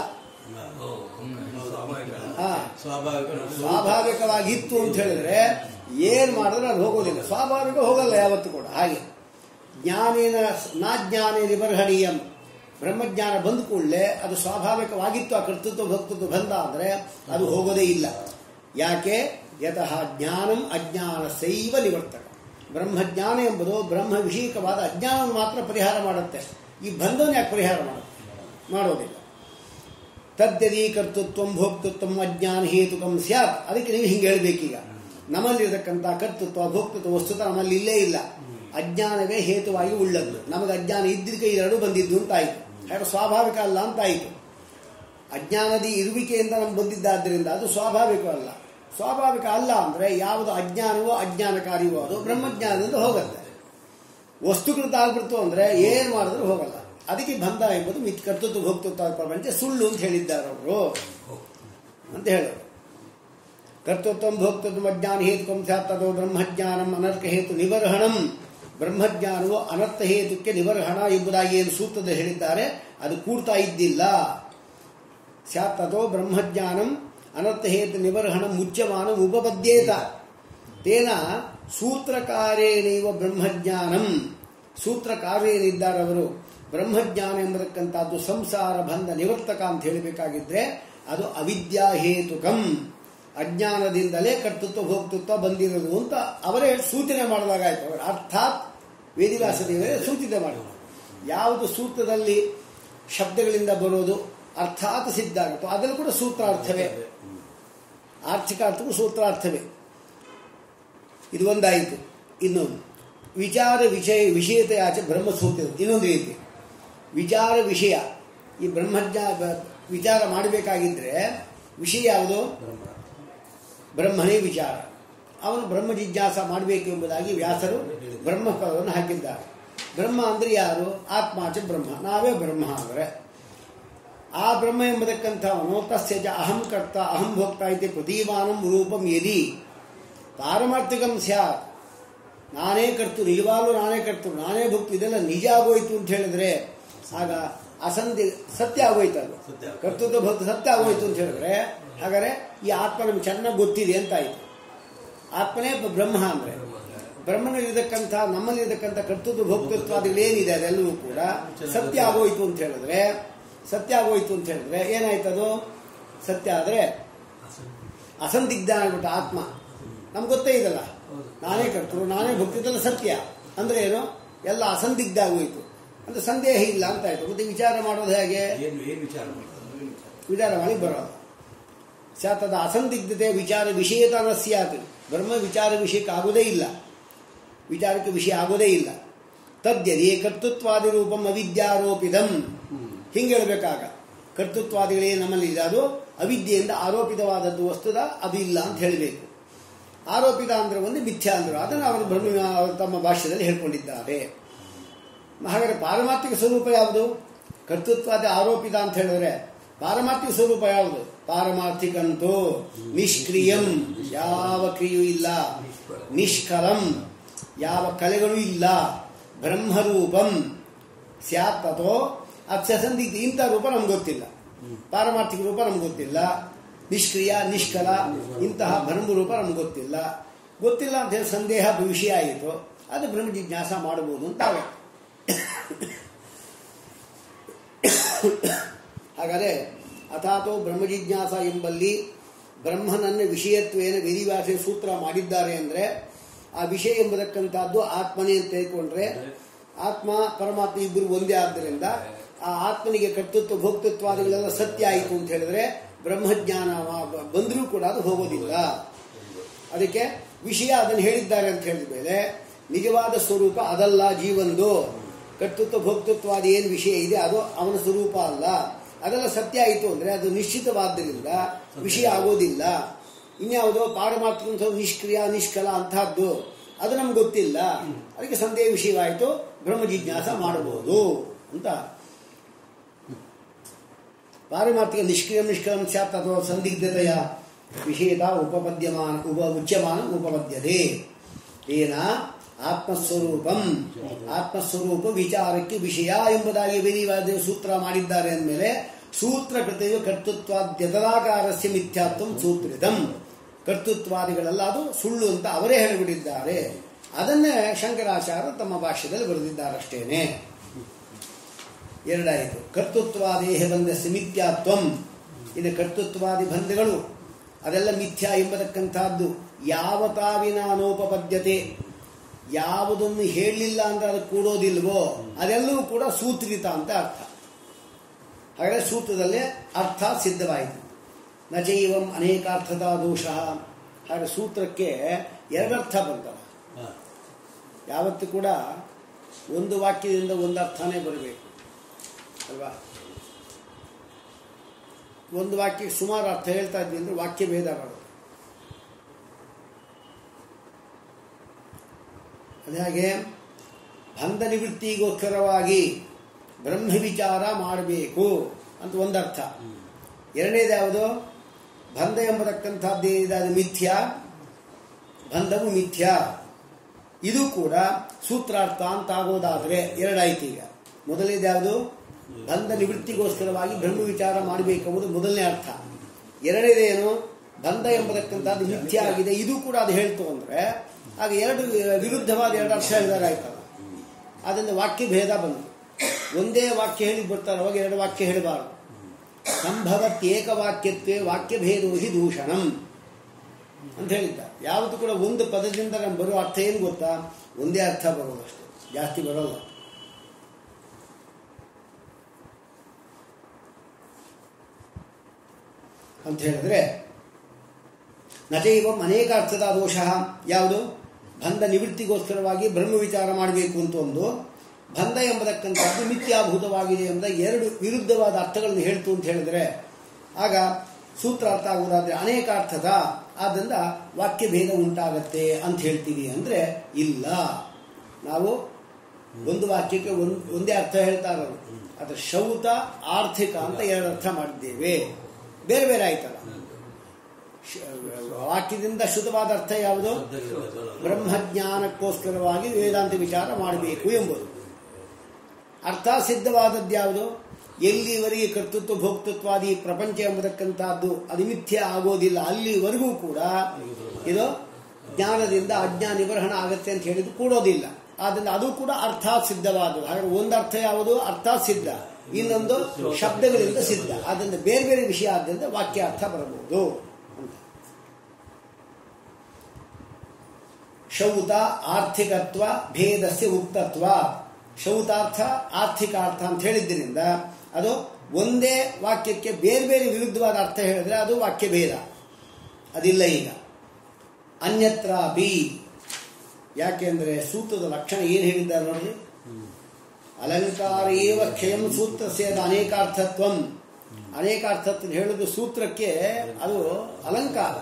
ಹಾ ಸ್ವಾಭಾವಿಕ ಸ್ವಾಭಾವಿಕವಾಗಿತ್ತು ಅಂತ ಹೇಳಿದ್ರೆ ಏನ್ ಮಾಡಿದ್ರೆ ಅದು ಹೋಗೋದಿಲ್ಲ ಸ್ವಾಭಾವಿಕ ಹೋಗಲ್ಲ ಯಾವತ್ತೂ ಕೂಡ ಹಾಗೆ ಜ್ಞಾನೇನ ನಾ ಜ್ಞಾನೇ ನಿಬರ್ಹಣೀಯಂ ಬ್ರಹ್ಮಜ್ಞಾನ ಬಂದ ಕೂಡಲೇ ಅದು ಸ್ವಾಭಾವಿಕವಾಗಿತ್ತು ಆ ಕರ್ತೃತ್ವ ಭಕ್ತೃತ್ವ ಬಂದ ಅಂದ್ರೆ ಅದು ಹೋಗೋದೇ ಇಲ್ಲ ಯಾಕೆ ಯತಃ ಜ್ಞಾನಂ ಅಜ್ಞಾನ ಸೈವ ನಿವರ್ತಕ ಬ್ರಹ್ಮಜ್ಞಾನ ಎಂಬುದು ಬ್ರಹ್ಮ ವಿಷಯಕವಾದ ಅಜ್ಞಾನವನ್ನು ಮಾತ್ರ ಪರಿಹಾರ ಮಾಡುತ್ತೆ ಈ ಬಂಧವನ್ನು ಯಾಕೆ ಪರಿಹಾರ ಮಾಡುತ್ತೆ ಮಾಡೋದಿಲ್ಲ ತದ್ಯದಿ ಕರ್ತೃತ್ವ ಭೋಕ್ತೃತ್ವ ಅಜ್ಞಾನ ಹೇತುಕಂ ಸ್ಯಾತ್ ಅದಕ್ಕೆ ನೀವು ಹಿಂಗೆ ಹೇಳಬೇಕೀಗ ನಮ್ಮಲ್ಲಿರತಕ್ಕಂಥ ಕರ್ತೃತ್ವ ಭೋಕ್ತೃತ್ವ ವಸ್ತುತ ನಮ್ಮಲ್ಲಿ ಇಲ್ಲೇ ಇಲ್ಲ ಅಜ್ಞಾನವೇ ಹೇತುವಾಗಿ ಉಳ್ಳದ್ದು ನಮಗೆ ಅಜ್ಞಾನ ಇದ್ದಿದ್ದಕ್ಕೆ ಎರಡು ಬಂದಿದ್ದು ಅಂತಾಯಿತು ಹಾಗೆ ಸ್ವಾಭಾವಿಕ ಅಲ್ಲ ಅಂತಾಯಿತು ಅಜ್ಞಾನದಿ ಇರುವಿಕೆಯಿಂದ ನಮ್ಗೆ ಬಂದಿದ್ದಾದ್ದರಿಂದ ಅದು ಸ್ವಾಭಾವಿಕವಲ್ಲ ಸ್ವಾಭಾವಿಕ ಅಲ್ಲ ಅಂದರೆ ಯಾವುದು ಅಜ್ಞಾನವೋ ಅಜ್ಞಾನಕಾರಿಯೋ ಅದು ಬ್ರಹ್ಮಜ್ಞಾನದಿಂದ ಹೋಗುತ್ತೆ ವಸ್ತುಕೃತ ಆಗ್ಬಿಡ್ತು ಅಂದರೆ ಏನು ಮಾಡಿದ್ರು ಹೋಗಲ್ಲ ಅದಕ್ಕೆ ಬಂಧ ಎಂಬುದು ಮಿತ್ ಕರ್ತೃತ್ವ ಭೋಕ್ತೃತ್ವ ಪ್ರಪಂಚ ಸುಳ್ಳು ಅಂತ ಹೇಳಿದ್ದಾರೆ ಅವರು ಅಂತ ಹೇಳೋರು ಕರ್ತೃತ್ವ ಭೋಕ್ತೃತ್ವ ಅಜ್ಞಾನ ಹೇತುಕಂ ಸ್ಯಾತ್ತದೋ ಬ್ರಹ್ಮಜ್ಞಾನಂ ಅನರ್ಕ ಹೇತು ನಿಬರ್ಹಣಂ ಬ್ರಹ್ಮಜ್ಞಾನವು ಅನರ್ಥ ಹೇತುಕ್ಕೆ ನಿಬರ್ಹಣ ಎಂಬುದಾಗಿ ಏನು ಸೂತ್ರದ ಹೇಳಿದ್ದಾರೆ ಅದು ಕೂಡ್ತಾ ಇದ್ದಿಲ್ಲ ಸ್ಯಾತ್ತದೋ ಬ್ರಹ್ಮಜ್ಞಾನಂ ಅನರ್ಥ ಹೇತು ನಿಬರ್ಹಣ ಮುಚ್ಯಮಾನ ಉಪಪದ್ಯೇತ ತೇನ ಸೂತ್ರಕಾರೇಣೈವ ಬ್ರಹ್ಮಜ್ಞಾನಂ ಸೂತ್ರಕಾರೇನಿದ್ದಾರೆ ಅವರು ಬ್ರಹ್ಮಜ್ಞಾನ ಎಂಬತಕ್ಕಂಥದ್ದು ಸಂಸಾರ ಬಂಧ ನಿವರ್ತಕ ಅಂತ ಹೇಳಬೇಕಾಗಿದ್ರೆ ಅದು ಅವಿದ್ಯಾ ಹೇತುಕಂ ಅಜ್ಞಾನದಿಂದಲೇ ಕರ್ತೃತ್ವ ಭೋಕ್ತೃತ್ವ ಬಂದಿರೋದು ಅಂತ ಅವರೇ ಸೂಚನೆ ಮಾಡಿದಾಗಾಯ್ತು ಅವರು ಅರ್ಥಾತ್ ವೇದಿವ್ಯಾಸ ದೇವರೇ ಸೂಚಿತ ಮಾಡಿದರು ಯಾವುದು ಸೂತ್ರದಲ್ಲಿ ಶಬ್ದಗಳಿಂದ ಬರೋದು ಅರ್ಥಾತ್ ಸಿದ್ಧ ಆಗುತ್ತೋ ಅದನ್ನು ಕೂಡ ಸೂತ್ರಾರ್ಥವೇ ಆರ್ಥಿಕ ಅರ್ಥವು ಸೂತ್ರಾರ್ಥವೇ ಇದು ಒಂದಾಯಿತು ಇನ್ನೊಂದು ವಿಚಾರ ವಿಷಯ ವಿಷಯತೆ ಆಚೆ ಬ್ರಹ್ಮಸೂತ್ರ ಇನ್ನೊಂದು ರೀತಿ ವಿಚಾರ ವಿಷಯ ಈ ಬ್ರಹ್ಮಜ್ಞ ಬ- ವಿಚಾರ ಮಾಡಬೇಕಾಗಿದ್ರೆ ವಿಷಯ ಯಾವುದು ಬ್ರಹ್ಮ ಬ್ರಹ್ಮನೇ ವಿಚಾರ ಅವನು ಬ್ರಹ್ಮ ಜಿಜ್ಞಾಸ ಮಾಡಬೇಕು ಎಂಬುದಾಗಿ ವ್ಯಾಸರು ಬ್ರಹ್ಮ ಪದವನ್ನು ಹಾಕಿದ್ದಾರೆ ಬ್ರಹ್ಮ ಅಂದ್ರೆ ಯಾರು ಆತ್ಮಾಚ ಬ್ರಹ್ಮ ನಾವೇ ಬ್ರಹ್ಮ ಅಂದರೆ ಆ ಬ್ರಹ್ಮ ಎಂಬುದಕ್ಕಂಥವನು ತಸ್ಯ ಚ ಅಹಂ ಕರ್ತ ಅಹಂ ಭೋಕ್ತ ಇತಿ ಪ್ರತೀಮಾನಂ ರೂಪಂ ಯದಿ ಪಾರಮಾರ್ಥಿಕಂ ಸ್ಯಾತ್ ನಾನೇ ಕರ್ತು ನಿಜವಾಗ್ಲೂ ನಾನೇ ಕರ್ತು ನಾನೇ ಭಕ್ತು ಇದೆಲ್ಲ ನಿಜ ಆಗೋಯ್ತು ಅಂತ ಹೇಳಿದ್ರೆ ಆಗ ಅಸಂಧಿ ಸತ್ಯ ಆಗೋಯ್ತು ಅದು ಸತ್ಯ. ಕರ್ತೃತ್ವ ಭಕ್ತ ಸತ್ಯ ಆಗೋಯ್ತು ಅಂತ ಹೇಳಿದ್ರೆ ಹಾಗಾದ್ರೆ ಈ ಆತ್ಮ ನಮ್ಗೆ ಚೆನ್ನಾಗಿ ಗೊತ್ತಿದೆ ಅಂತ ಆಯ್ತು ಆತ್ಮನೇ ಬ್ರಹ್ಮ ಅಂದ್ರೆ ಬ್ರಹ್ಮನಲ್ಲಿರತಕ್ಕಂಥ ನಮ್ಮಲ್ಲಿರತಕ್ಕಂಥ ಕರ್ತೃತ್ವ ಭೋಕ್ತೃತ್ವಾದಿಗಳೇನಿದೆ ಅದೆಲ್ಲವೂ ಕೂಡ ಸತ್ಯ ಆಗೋಯ್ತು ಅಂತ ಹೇಳಿದ್ರೆ ಸತ್ಯ ಆಗೋಯ್ತು ಅಂತ ಹೇಳಿದ್ರೆ ಏನಾಯ್ತದು ಸತ್ಯ ಆದ್ರೆ ಅಸಂದಿಗ್ಧ ಆಗ್ಬಿಟ್ಟು ಆತ್ಮ ನಮ್ಗೆ ಗೊತ್ತೇ ಇದಲ್ಲ ಹೌದು. ನಾನೇ ಕರ್ತರು ನಾನೇ ಭಕ್ತಿದಲ್ಲ ಸತ್ಯ ಅಂದ್ರೆ ಏನು ಎಲ್ಲ ಅಸಂದಿಗ್ಧ ಆಗೋಯ್ತು ಅಂದ್ರೆ ಸಂದೇಹ ಇಲ್ಲ ಅಂತ ಆಯ್ತು ಮತ್ತೆ ವಿಚಾರ ಮಾಡೋದು ಹೇಗೆ ಏನು ಏನು ವಿಚಾರ ಮಾಡ್ತಾರೆ ವಿಚಾರ ಮಾಡಿ ಬರೋದು ಸ್ಯಾತದ ಅಸಂದಿಗ್ಧತೆ ವಿಚಾರ ವಿಷಯತನ ಸ್ಯಾತ್ ಬ್ರಹ್ಮ ವಿಚಾರ ವಿಷಯಕ್ಕೆ ಆಗೋದೇ ಇಲ್ಲ ವಿಚಾರಕ್ಕೆ ವಿಷಯ ಆಗೋದೇ ಇಲ್ಲ ತದ್ಯದಿ ಕರ್ತೃತ್ವಾದಿ ರೂಪಂ ಅವಿದ್ಯಾರೋಪಿತಂ ಹಿಂಗೆ ಹೇಳ್ಬೇಕಾಗ ಕರ್ತೃತ್ವಾದಿಗಳೇ ನಮ್ಮಲ್ಲಿ ಇದೆ ಅದು ಅವಿದ್ಯೆಯಿಂದ ಆರೋಪಿತವಾದದ್ದು ವಸ್ತುದ ಅದು ಇಲ್ಲ ಅಂತ ಹೇಳಬೇಕು ಆರೋಪಿತ ಅಂದ್ರೆ ಒಂದು ಮಿಥ್ಯಾ ಅಂದ್ರು ಅದನ್ನು ಅವರು ಬ್ರಹ್ಮ ಅವರು ತಮ್ಮ ಭಾಷ್ಯದಲ್ಲಿ ಹೇಳ್ಕೊಂಡಿದ್ದಾರೆ ಹಾಗಾದ್ರೆ ಪಾರಮಾರ್ಥಿಕ ಸ್ವರೂಪ ಯಾವುದು ಕರ್ತೃತ್ವಾದ ಆರೋಪಿತ ಅಂತ ಹೇಳಿದ್ರೆ ಪಾರಮಾರ್ಥಿಕ ಸ್ವರೂಪ ಯಾವುದು ಪಾರಮಾರ್ಥಿಕಂತೂ ನಿಷ್ಕ್ರಿಯಂ ಯಾವ ಕ್ರಿಯೆಯೂ ಇಲ್ಲ ನಿಷ್ಕಲಂ ಯಾವ ಕಲೆಗಳೂ ಇಲ್ಲ ಬ್ರಹ್ಮರೂಪಂ ಸ್ಯಾತ್ ಅಥೋ ಅತ್ಯಸಂದಿಗ್ಧ ಇಂಥ ರೂಪ ನಮ್ಗೆ ಗೊತ್ತಿಲ್ಲ ಪಾರಮಾರ್ಥಿಕ ರೂಪ ನಮ್ಗೆ ಗೊತ್ತಿಲ್ಲ ನಿಷ್ಕ್ರಿಯ ನಿಷ್ಕಲ ಇಂತಹ ಬ್ರಹ್ಮರೂಪ ನಮ್ಗೆ ಗೊತ್ತಿಲ್ಲ ಗೊತ್ತಿಲ್ಲ ಅಂತ ಹೇಳಿ ಸಂದೇಹ ವಿಷಯ ಆಯಿತು ಅದು ಬ್ರಹ್ಮ ಜಿಜ್ಞಾಸ ಮಾಡಬಹುದು ಅಂತ ಆಗುತ್ತೆ. ಹಾಗಾದರೆ ಅಥಾತೋ ಬ್ರಹ್ಮ ಜಿಜ್ಞಾಸ ಎಂಬಲ್ಲಿ ಬ್ರಹ್ಮನನ್ನ ವಿಷಯತ್ವೇನ ವೇದಿವಾಸೆ ಸೂತ್ರ ಮಾಡಿದ್ದಾರೆ ಅಂದರೆ ಆ ವಿಷಯ ಎಂಬತಕ್ಕಂಥದ್ದು ಆತ್ಮನೇ ಅಂತ ತಿಳ್ಕೊಂಡ್ರೆ ಆತ್ಮ ಪರಮಾತ್ಮ ಇಬ್ಬರು ಒಂದೇ ಆದ್ದರಿಂದ ಆ ಆತ್ಮನಿಗೆ ಕರ್ತೃತ್ವ ಭೋಕ್ತೃತ್ವಾದಿಗಳೆಲ್ಲ ಸತ್ಯ ಆಯಿತು ಅಂತ ಹೇಳಿದ್ರೆ ಬ್ರಹ್ಮಜ್ಞಾನ ಬಂದರೂ ಕೂಡ ಅದು ಹೋಗೋದಿಲ್ಲ ಅದಕ್ಕೆ ವಿಷಯ ಅದನ್ನು ಹೇಳಿದ್ದಾರೆ ಅಂತ ಹೇಳಿದ ಮೇಲೆ ನಿಜವಾದ ಸ್ವರೂಪ ಅದಲ್ಲ ಜೀವಂದು ಕರ್ತೃತ್ವ ಭೋಕ್ತೃತ್ವಾದ ಏನು ವಿಷಯ ಇದೆ ಅದು ಅವನ ಸ್ವರೂಪ ಅಲ್ಲ ಅದೆಲ್ಲ ಸತ್ಯ ಆಯಿತು ಅಂದರೆ ಅದು ನಿಶ್ಚಿತವಾದ್ದರಿಂದ ವಿಷಯ ಆಗೋದಿಲ್ಲ ಇನ್ಯಾವುದೋ ಪಾರಮಾತ್ಮ ನಿಷ್ಕ್ರಿಯ ನಿಷ್ಕಲ ಅಂತಹದ್ದು ಅದು ನಮ್ಗೆ ಗೊತ್ತಿಲ್ಲ ಅದಕ್ಕೆ ಸಂದೇಹ ವಿಷಯವಾಯಿತು ಬ್ರಹ್ಮ ಜಿಜ್ಞಾಸ ಮಾಡಬಹುದು ಅಂತ ಪಾರಮಾರ್ಥಿಕ ನಿಷ್ಕ್ರಿಯ ನಿಷ್ಕಲಂ ಸ್ಯಾತ್ ಅಥವಾ ಸಂದಿಗ್ಧತೆಯ ವಿಷಯದ ಉಪಪದ್ಯಮಾನ ಉಪ ಉಚ್ಯಮಾನ ಉಪಪದ್ಯತೆ ಏನ ಆತ್ಮಸ್ವರೂಪಂ ಆತ್ಮಸ್ವರೂಪ ವಿಚಾರಕ್ಕೆ ವಿಷಯ ಎಂಬುದಾಗಿ ವೇದಿವಾದ ಸೂತ್ರ ಮಾಡಿದ್ದಾರೆ ಅಂದಮೇಲೆ ಸೂತ್ರ ಕೃತಿಯು ಕರ್ತೃತ್ವಾದ್ಯತದಾಕಾರಸ್ಯ ಮಿಥ್ಯಾತ್ವಂ ಸೂತ್ರಿತಂ ಕರ್ತೃತ್ವಾದಿಗಳೆಲ್ಲ ಅದು ಸುಳ್ಳು ಅಂತ ಅವರೇ ಹೇಳಿಬಿಟ್ಟಿದ್ದಾರೆ ಅದನ್ನೇ ಶಂಕರಾಚಾರ್ಯ ತಮ್ಮ ಭಾಷ್ಯದಲ್ಲಿ ಬರೆದಿದ್ದಾರಷ್ಟೇನೆ ಎರಡಾಯಿತು ಕರ್ತೃತ್ವಾದೇಹ ಬಂಧಸ್ಯ ಮಿಥ್ಯಾತ್ವಂ ಇದು ಕರ್ತೃತ್ವಾದಿ ಬಂಧಗಳು ಅದೆಲ್ಲ ಮಿಥ್ಯಾ ಎಂಬತಕ್ಕಂಥದ್ದು ಯಾವತಾವಿನ ಅನೋಪಪದ್ಯತೆ ಯಾವುದನ್ನು ಹೇಳಲಿಲ್ಲ ಅಂದ್ರೆ ಅದು ಕೂಡೋದಿಲ್ವೋ ಅದೆಲ್ಲವೂ ಕೂಡ ಸೂತ್ರಿತ ಅಂತ ಅರ್ಥ ಹಾಗಾದರೆ ಸೂತ್ರದಲ್ಲೇ ಅರ್ಥ ಸಿದ್ಧವಾಯಿತು ನಚೈವಂ ಅನೇಕಾರ್ಥದ ದೋಷ ಹಾಗೆ ಸೂತ್ರಕ್ಕೆ ಎರಡರ್ಥ ಬಂತಲ್ಲ ಹಾಂ ಯಾವತ್ತೂ ಕೂಡ ಒಂದು ವಾಕ್ಯದಿಂದ ಒಂದು ಅರ್ಥನೇ ಬರಬೇಕು ಅಲ್ವಾ ಒಂದು ವಾಕ್ಯಕ್ಕೆ ಸುಮಾರು ಅರ್ಥ ಹೇಳ್ತಾ ಇದ್ವಿ ಅಂದ್ರೆ ವಾಕ್ಯ ಭೇದ ಮಾಡುತ್ತೆ ಅದಾಗೆ ಬಂಧ ನಿವೃತ್ತಿಗೋಸ್ಕರವಾಗಿ ಬ್ರಹ್ಮ ವಿಚಾರ ಮಾಡಬೇಕು ಅಂತ ಒಂದರ್ಥ ಎರಡನೇದು ಯಾವುದು ಬಂಧ ಎಂಬತಕ್ಕಂಥದ್ದು ಏನಿದೆ ಅದು ಮಿಥ್ಯ ಬಂಧವು ಮಿಥ್ಯ ಇದು ಕೂಡ ಸೂತ್ರಾರ್ಥ ಅಂತ ಆಗೋದಾದ್ರೆ ಎರಡಾಯ್ತು ಈಗ ಮೊದಲನೇದು ಯಾವುದು ಬಂಧ ನಿವೃತ್ತಿಗೋಸ್ಕರವಾಗಿ ಬ್ರಹ್ಮ ವಿಚಾರ ಮಾಡಬೇಕೆಂಬುದು ಮೊದಲನೇ ಅರ್ಥ ಎರಡನೇದೇನು ಬಂಧ ಎಂಬತಕ್ಕಂಥದ್ದು ಮಿಥ್ಯ ಆಗಿದೆ ಇದು ಕೂಡ ಅದು ಹೇಳ್ತು ಅಂದ್ರೆ ಆಗ ಎರಡು ವಿರುದ್ಧವಾದ ಎರಡು ಅರ್ಥ ಹೇಳಿದಾಗಾಯ್ತಲ್ಲ ಅದರಿಂದ ವಾಕ್ಯ ಭೇದ ಬಂತು ಒಂದೇ ವಾಕ್ಯ ಹೇಳಿ ಬರ್ತಾರೆ ಅವಾಗ ಎರಡು ವಾಕ್ಯ ಹೇಳಬಾರದು ಸಂಭವತ್ಯೇಕ ವಾಕ್ಯತ್ವೇ ವಾಕ್ಯ ಭೇದೋ ಹಿ ದೂಷಣಂ ಅಂತ ಹೇಳಿದ್ದ ಯಾವತ್ತೂ ಕೂಡ ಒಂದು ಪದದಿಂದ ನಮ್ಗೆ ಬರೋ ಅರ್ಥ ಏನು ಗೊತ್ತಾ ಒಂದೇ ಅರ್ಥ ಬರೋದು ಅಷ್ಟೇ ಜಾಸ್ತಿ ಬರೋಲ್ಲ ಅಂತ ಹೇಳಿದ್ರೆ ನಚೈವಂ ಅನೇಕ ಅರ್ಥದ ದೋಷ ಯಾವುದು ಬಂಧ ನಿವೃತ್ತಿಗೋಸ್ಕರವಾಗಿ ಬ್ರಹ್ಮ ವಿಚಾರ ಮಾಡಬೇಕು ಅಂತ ಒಂದು ಬಂಧ ಎಂಬತಕ್ಕಂಥದ್ದು ಮಿಥ್ಯಾಭೂತವಾಗಿದೆ ಎಂಬ ಎರಡು ವಿರುದ್ಧವಾದ ಅರ್ಥಗಳನ್ನು ಹೇಳ್ತು ಅಂತ ಹೇಳಿದ್ರೆ ಆಗ ಸೂತ್ರ ಅರ್ಥ ಆಗುವುದಾದ್ರೆ ಅನೇಕ ಅರ್ಥದ ಆದ್ದರಿಂದ ವಾಕ್ಯ ಭೇದ ಉಂಟಾಗತ್ತೆ ಅಂತ ಹೇಳ್ತೀವಿ ಅಂದರೆ ಇಲ್ಲ ನಾವು ಒಂದು ವಾಕ್ಯಕ್ಕೆ ಒಂದು ಒಂದೇ ಅರ್ಥ ಹೇಳ್ತಾ ಇರೋದು ಅದು ಶೌತ ಆರ್ಥಿಕ ಅಂತ ಎರಡು ಅರ್ಥ ಮಾಡಿದ್ದೇವೆ ಬೇರೆ ಬೇರೆ ಆಯ್ತಲ್ಲ ಶ- ವಾಕ್ಯದಿಂದ ಶುದ್ಧವಾದ ಅರ್ಥ ಯಾವುದು ಬ್ರಹ್ಮಜ್ಞಾನಕ್ಕೋಸ್ಕರವಾಗಿ ವೇದಾಂತ ವಿಚಾರ ಮಾಡಬೇಕು ಎಂಬುದು ಅರ್ಥ ಸಿದ್ಧವಾದದ್ದು ಯಾವುದು ಎಲ್ಲಿವರೆಗೆ ಕರ್ತೃತ್ವ ಭೋಕ್ತೃತ್ವಾದಿ ಪ್ರಪಂಚ ಎಂಬತಕ್ಕಂಥದ್ದು ಅದು ಮಿಥ್ಯ ಆಗೋದಿಲ್ಲ ಅಲ್ಲಿವರೆಗೂ ಕೂಡ ಇದು ಜ್ಞಾನದಿಂದ ಅಜ್ಞಾನ ನಿಬರ್ಹಣ ಆಗತ್ತೆ ಅಂತ ಹೇಳಿದ್ದು ಕೂಡೋದಿಲ್ಲ ಆದ್ದರಿಂದ ಅದು ಕೂಡ ಅರ್ಥ ಸಿದ್ಧವಾದದ್ದು ಹಾಗಾದ್ರೆ ಒಂದು ಅರ್ಥ ಯಾವುದು ಅರ್ಥ ಸಿದ್ಧ ಇನ್ನೊಂದು ಶಬ್ದಗಳಿಂದ ಸಿದ್ಧ ಆದ್ದರಿಂದ ಬೇರೆ ಬೇರೆ ವಿಷಯ ಆದ್ದರಿಂದ ವಾಕ್ಯ ಅರ್ಥ ಬರಬಹುದು ಅಂತ ಶೌತ ಆರ್ಥಿಕತ್ವ ಭೇದಸ್ಯ ಉಕ್ತತ್ವ ಶೌತಾರ್ಥ ಆರ್ಥಿಕಾರ್ಥ ಅಂತ ಹೇಳಿದ್ದರಿಂದ ಅದು ಒಂದೇ ವಾಕ್ಯಕ್ಕೆ ಬೇರೆ ಬೇರೆ ವಿರುದ್ಧವಾದ ಅರ್ಥ ಹೇಳಿದ್ರೆ ಅದು ವಾಕ್ಯ ಭೇದ ಅದಿಲ್ಲ ಈಗ ಅನ್ಯತ್ರಾಪಿ ಯಾಕೆಂದ್ರೆ ಸೂತ್ರದ ಲಕ್ಷಣ ಏನು ಹೇಳಿದ್ದಾರೆ ನೋಡಿ ಅಲಂಕಾರ ಏವ ಕ್ಷಯಂ ಸೂತ್ರಸ್ಯ ಅನೇಕಾರ್ಥತ್ವಂ ಅನೇಕಾರ್ಥತ್ವ ಹೇಳುದು ಸೂತ್ರಕ್ಕೆ ಅದು ಅಲಂಕಾರ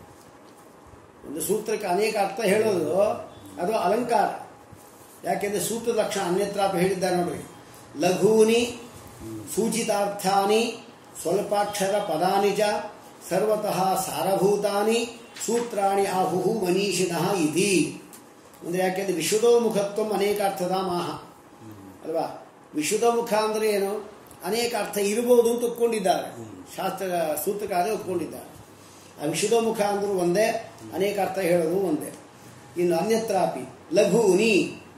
ಒಂದು ಸೂತ್ರಕ್ಕೆ ಅನೇಕ ಅರ್ಥ ಹೇಳೋದು ಅದು ಅಲಂಕಾರ ಯಾಕೆಂದ್ರೆ ಸೂತ್ರದ ಲಕ್ಷಣ ಅನ್ಯತ್ರಾಪ ಹೇಳಿದ್ದಾರೆ ನೋಡಿ ಲಘೂನಿ ಸೂಚಿತಾರ್ಥಾನಿ ಸ್ವಲ್ಪಾಕ್ಷರ ಪದಾನಿ ಚ ಸರ್ವತಃ ಸಾರಭೂತಾನಿ ಸೂತ್ರಾಣಿ ಆಹುಹು ಮನೀಷಿಣಃ ಇತಿ ಅಂದ್ರೆ ಯಾಕೆಂದ್ರೆ ವಿಶುದ್ಧೋಮುಖತ್ವ ಅನೇಕಾರ್ಥದ ಮಾಹ ಅಲ್ವಾ ವಿಶುದ್ಧಮುಖ ಅಂದ್ರೆ ಏನು ಅನೇಕ ಅರ್ಥ ಇರಬಹುದು ಅಂತ ಒಪ್ಕೊಂಡಿದ್ದಾರೆ ಶಾಸ್ತ್ರ ಸೂತ್ರಕಾರ ಒಪ್ಕೊಂಡಿದ್ದಾರೆ ಆ ವಿಶುದ್ಧಮುಖ ಅಂದ್ರೂ ಒಂದೇ ಅನೇಕ ಅರ್ಥ ಹೇಳೋದು ಒಂದೇ ಇನ್ನು ಅನ್ಯತ್ರಾಪಿ ಲಘೂನಿ